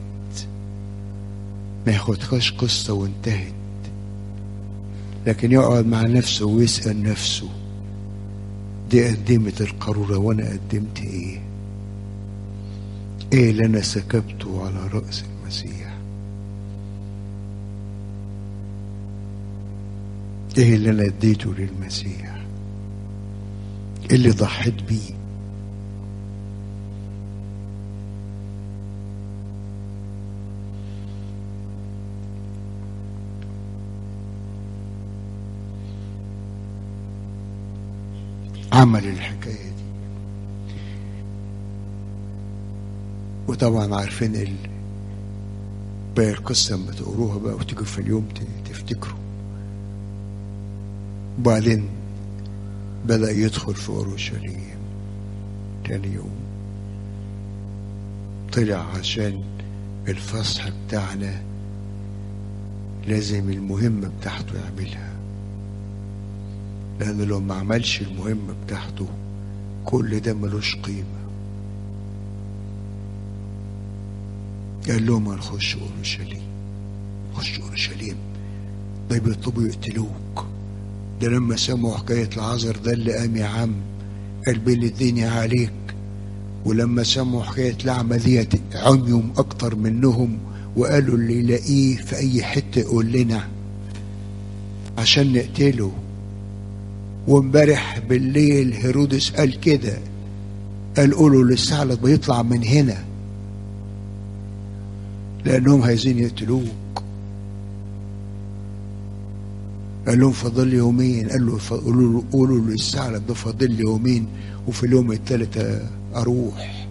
ما ياخدهاش قصة وانتهت لكن يقعد مع نفسه ويسأل نفسه دي قدمت القارورة وانا قدمت ايه ايه اللي انا سكبته على رأس المسيح ايه اللي انا اديته للمسيح ايه اللي ضحيت بيه عمل الحكاية دي وطبعا عارفين ال... باقي القصة لما تقروها بقى وتيجوا في اليوم تفتكروا وبعدين بدأ يدخل في أورشليم تاني يوم طلع عشان الفصح بتاعنا لازم المهمة بتاعته يعملها لأنه لو ما عملش المهمة بتاعته كل ده ملوش قيمة قال لهم هنخش اورشليم خش اورشليم ده بيطلبوا يقتلوك ده لما سمعوا حكاية العذر ده اللي قام يا عم قلبين الدنيا عليك ولما سمعوا حكاية الأعمى ديت عميهم أكتر منهم وقالوا اللي يلاقيه في أي حتة يقول لنا عشان نقتله وامبارح بالليل هيرودس قال كده قال قولوا للثعلب بيطلع من هنا لأنهم عايزين يقتلوك قال لهم فاضل لي يومين قال له قولوا قولوا للثعلب ده فاضل لي يومين وفي اليوم الثالث اروح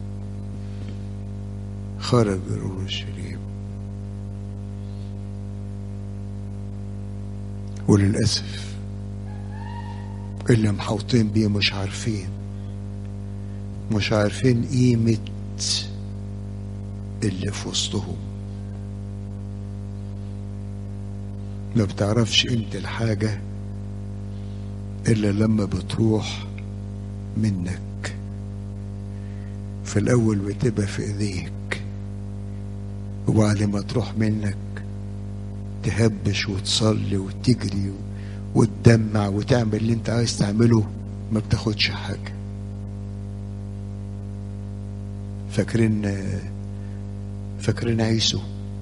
خرج اورشليم وللاسف اللي محوطين بيه مش عارفين مش عارفين قيمة اللي في وسطهم ما بتعرفش قيمة الحاجة إلا لما بتروح منك في الأول بتبقى في إيديك وبعد ما تروح منك تهبش وتصلي وتجري وتدمع وتعمل اللي انت عايز تعمله ما بتاخدش حاجة فاكرين فاكرين عيسو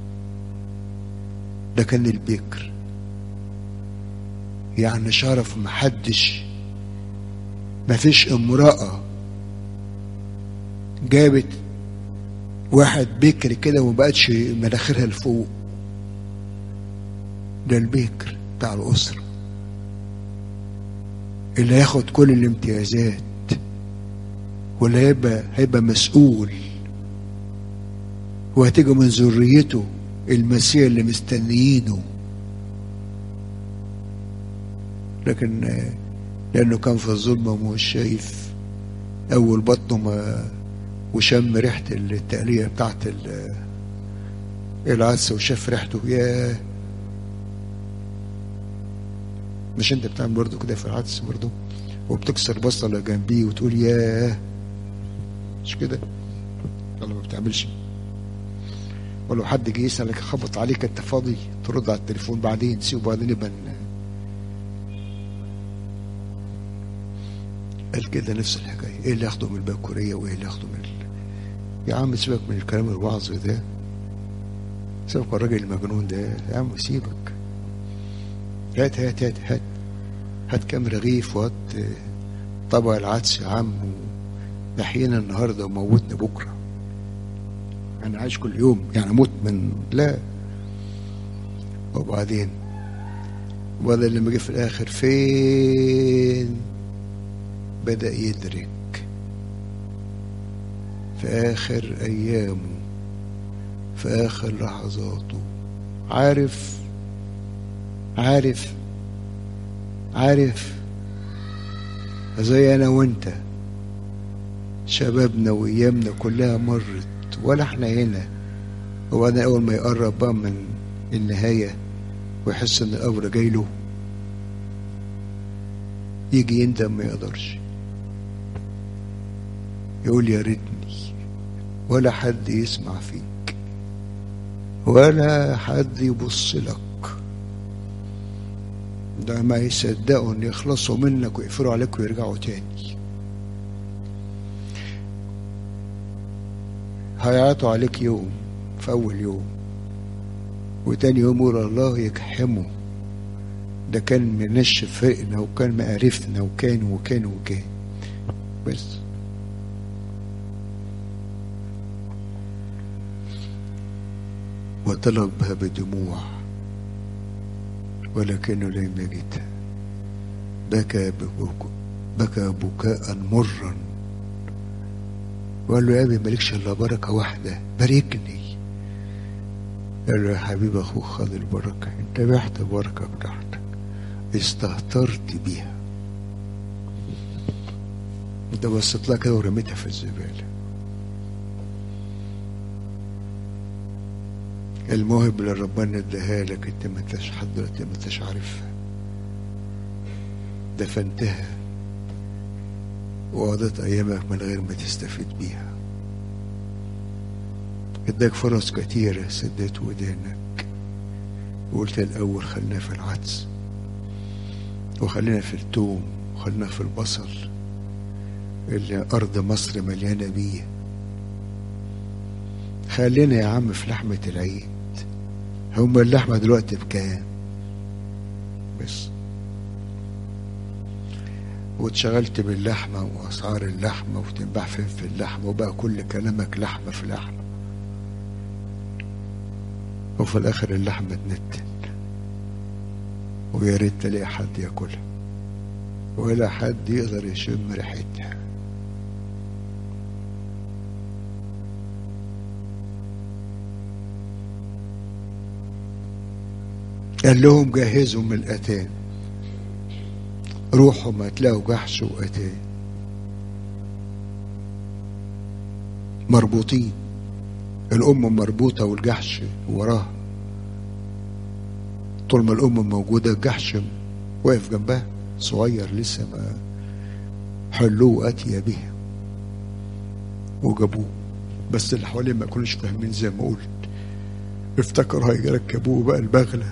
ده كان البكر يعني شرف محدش مفيش امرأة جابت واحد بكر كده وما بقتش مناخيرها لفوق ده البكر بتاع الأسرة اللي هياخد كل الامتيازات واللي هيبقى هيبقى مسؤول وهتيجي من ذريته المسيح اللي مستنيينه لكن لأنه كان في الظلمة ومش شايف أول بطنه ما وشم ريحة التقلية بتاعت العدس وشاف ريحته ياه مش انت بتعمل برضه كده في العدس برضه وبتكسر بصلة جنبيه وتقول ياه مش كده ولا ما بتعملش ولو حد جه يسألك خبط عليك انت فاضي ترد على التليفون بعدين سيبه بعدين يبقى قال كده نفس الحكاية ايه اللي ياخده من البكورية وايه اللي ياخده من ال... يا عم سيبك من الكلام الوعظ ده سيبك من الراجل المجنون ده يا عم سيبك هات هات هات هات هات كام رغيف وهات طبق العدس يا عم نحيينا النهارده وموتنا بكره انا عايش كل يوم يعني اموت من لا وبعدين وبعدين لما جه في الاخر فين بدا يدرك في اخر ايامه في اخر لحظاته عارف عارف عارف زي انا وانت شبابنا وايامنا كلها مرت ولا احنا هنا وبعدين اول ما يقرب بقى من النهايه ويحس ان القبر جاي له يجي يندم ما يقدرش يقول يا ريتني ولا حد يسمع فيك ولا حد يبص لك ده ما يصدقوا ان يخلصوا منك ويقفلوا عليك ويرجعوا تاني هيعطوا عليك يوم في اول يوم وتاني يوم يقول الله يكحمه ده كان منشف فرقنا وكان مقرفنا وكان وكان وكان بس وطلبها بدموع ولكنه لم يجدها بكى بكى بكاء مرا وقال له يا ابي مالكش الا بركه واحده باركني قال له يا حبيب اخوك خد البركه انت بعت البركه بتاعتك استهترت بيها انت بصيت لها كده ورميتها في الزباله الموهب اللي ربنا اداها لك انت ما انتش حد دلوقتي ما انتش عارفها دفنتها وقضيت أيامك من غير ما تستفيد بيها اداك فرص كتيرة سديت ودانك وقلت الأول خلينا في العدس وخلينا في التوم وخلينا في البصل اللي أرض مصر مليانة بيه خلينا يا عم في لحمة العيد هما اللحمة دلوقتي بكام بس واتشغلت باللحمة وأسعار اللحمة وتنباع فين في اللحمة وبقى كل كلامك لحمة في لحمة وفي الآخر اللحمة تنتن ويا ريت تلاقي حد ياكلها ولا حد يقدر يشم ريحتها قال لهم جهزوا من الأتان روحوا ما تلاقوا جحش وأتان مربوطين الأم مربوطة والجحش وراها طول ما الأم موجودة الجحش واقف جنبها صغير لسه ما حلوه أتي به وجابوه بس اللي حواليه ما كانوش فاهمين زي ما قلت افتكروا هيركبوه بقى البغلة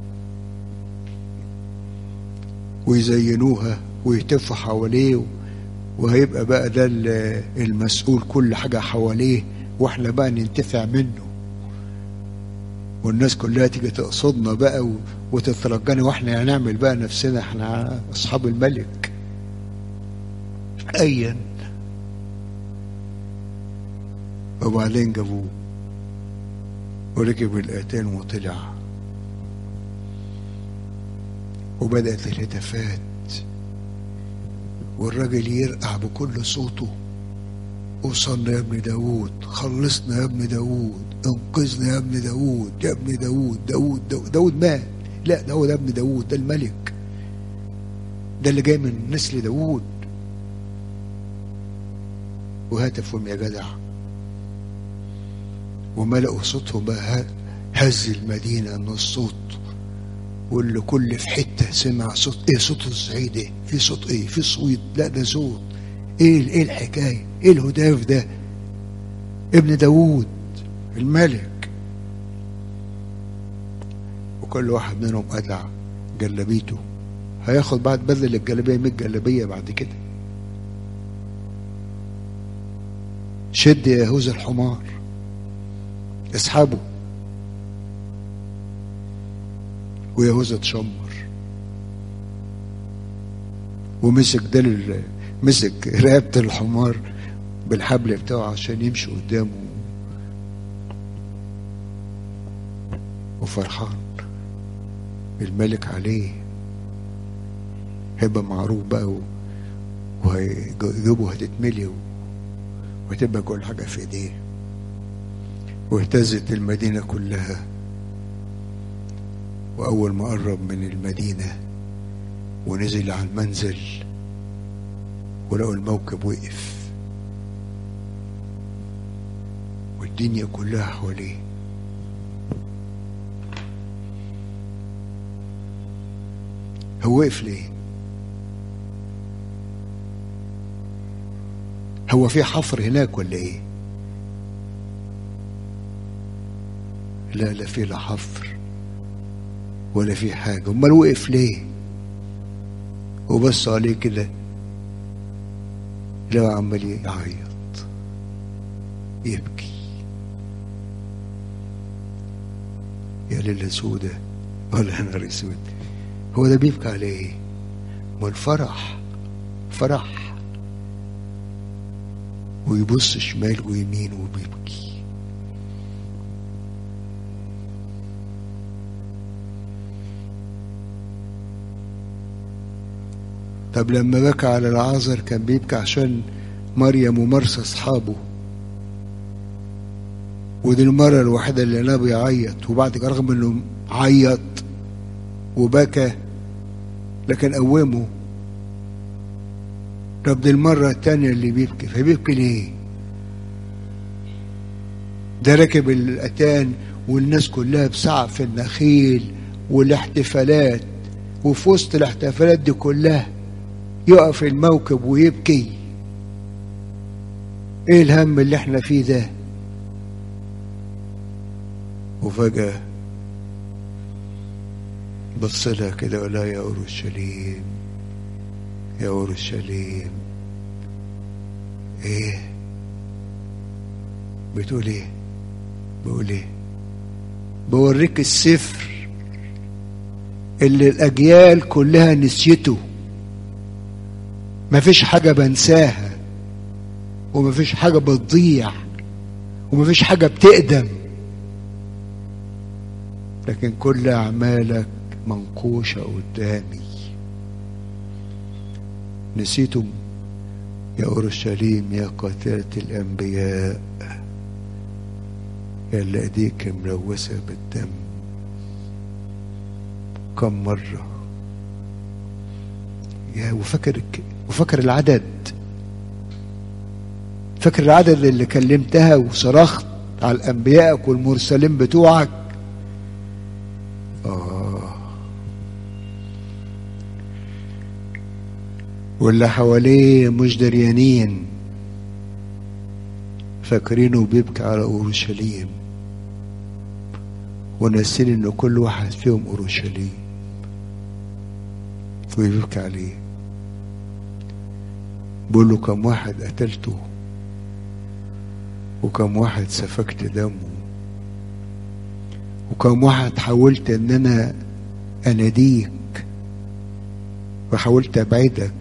ويزينوها ويهتفوا حواليه وهيبقى بقى ده المسؤول كل حاجة حواليه واحنا بقى ننتفع منه والناس كلها تيجي تقصدنا بقى وتترجانا واحنا هنعمل بقى نفسنا احنا اصحاب الملك ايا وبعدين جابوه وركب الاتان وطلع وبدأت الهتافات والراجل يرقع بكل صوته وصلنا يا ابن داود خلصنا يا ابن داود انقذنا يا ابن داود يا ابن داود داود داود, داود مات لا ده هو ده ابن داود ده الملك ده اللي جاي من نسل داود وهتفهم يا جدع وملأوا صوتهم بقى هز المدينة من الصوت واللي كل في حتة سمع صوت ايه صوت الصعيد ايه في صوت ايه في صويت لا ده صوت ايه ايه الحكاية ايه الهداف ده ابن داوود الملك وكل واحد منهم قلع جلبيته هياخد بعد بدل الجلابيه 100 جلابيه بعد كده شد يا يهوذا الحمار اسحبه ويهوذا اتشمر ومسك دل مسك رقبة الحمار بالحبل بتاعه عشان يمشي قدامه وفرحان الملك عليه هيبقى معروف بقى وجيبه هتتملي وهتبقى كل حاجة في ايديه واهتزت المدينة كلها وأول ما قرب من المدينة ونزل على المنزل ولقوا الموكب وقف والدنيا كلها حواليه هو وقف ليه هو في حفر هناك ولا ايه لا لا في لا حفر ولا في حاجة امال وقف ليه وبص عليه كده لو عمال يعيط يبكي يا ليلة سودة ولا نهار اسود هو ده بيبكي على ايه؟ ما الفرح فرح ويبص شمال ويمين وبيبكي طب لما بكى على العازر كان بيبكي عشان مريم ومرسى اصحابه ودي المرة الوحيدة اللي أنا بيعيط وبعد كده رغم إنه عيط وبكى لكن قومه طب دي المرة التانية اللي بيبكي فبيبكي ليه؟ ده راكب الأتان والناس كلها بسعف النخيل والاحتفالات وفي وسط الاحتفالات دي كلها يقف الموكب ويبكي ايه الهم اللي احنا فيه ده وفجأة بص لها كده وقال لها يا اورشليم يا اورشليم ايه بتقول ايه بقول ايه بوريك السفر اللي الاجيال كلها نسيته مفيش حاجه بنساها ومفيش حاجه بتضيع ومفيش حاجه بتقدم لكن كل اعمالك منقوشه قدامي نسيتم يا اورشليم يا قاتله الانبياء يا اللي ايديك ملوثه بالدم كم مره يا وفاكر وفاكر العدد فاكر العدد اللي كلمتها وصرخت على الانبياء والمرسلين بتوعك آه واللي حواليه مش دريانين فاكرينه بيبكي على اورشليم وناسين ان كل واحد فيهم اورشليم ويبكي عليه بيقول له كم واحد قتلته وكم واحد سفكت دمه وكم واحد حاولت ان انا اناديك وحاولت ابعدك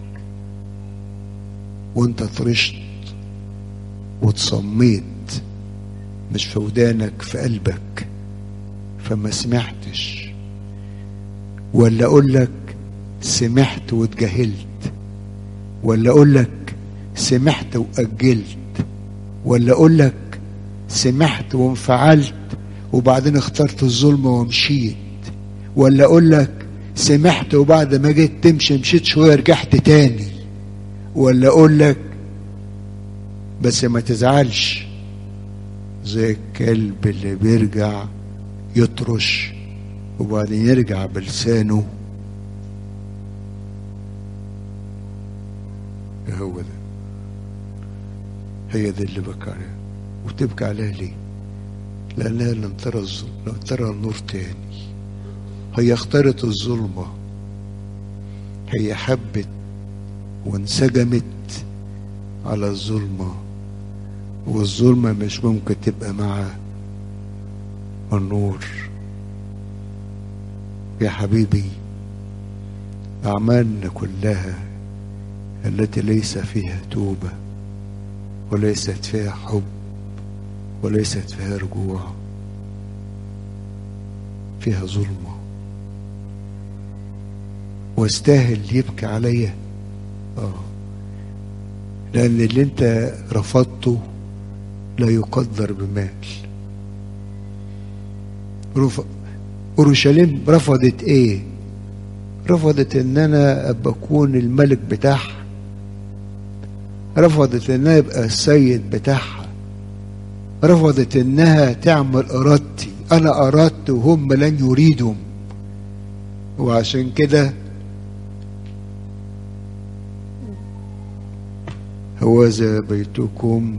وانت طرشت وتصميت مش في ودانك في قلبك فما سمعتش ولا اقول لك سمعت واتجاهلت ولا اقول لك سمعت واجلت ولا اقول لك سمعت وانفعلت وبعدين اخترت الظلم ومشيت ولا اقول لك سمعت وبعد ما جيت تمشي مشيت شويه رجعت تاني ولا اقول لك بس ما تزعلش زي الكلب اللي بيرجع يطرش وبعدين يرجع بلسانه هو ده هي دي اللي بكى عليها وتبكي عليها ليه لأنها لم ترى الظلم لم ترى النور تاني هي اختارت الظلمة هي حبت وانسجمت على الظلمة والظلمة مش ممكن تبقى مع النور يا حبيبي أعمالنا كلها التي ليس فيها توبة وليست فيها حب وليست فيها رجوع فيها ظلمة واستاهل يبكي عليا اه لأن اللي انت رفضته لا يقدر بمال رف... اورشليم رفضت ايه رفضت ان انا ابقى اكون الملك بتاعها رفضت انها يبقى السيد بتاعها رفضت انها تعمل ارادتي انا اردت وهم لن يريدوا وعشان كده هوذا بيتكم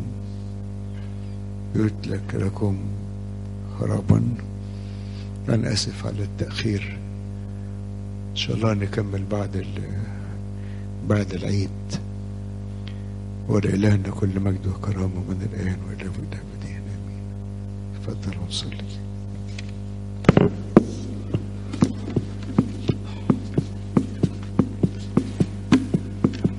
يتلك لكم خرابا أنا آسف على التأخير إن شاء الله نكمل بعد بعد العيد ولإلهنا كل مجد وكرامة من الآن وإلى أبد آمين تفضل وصلي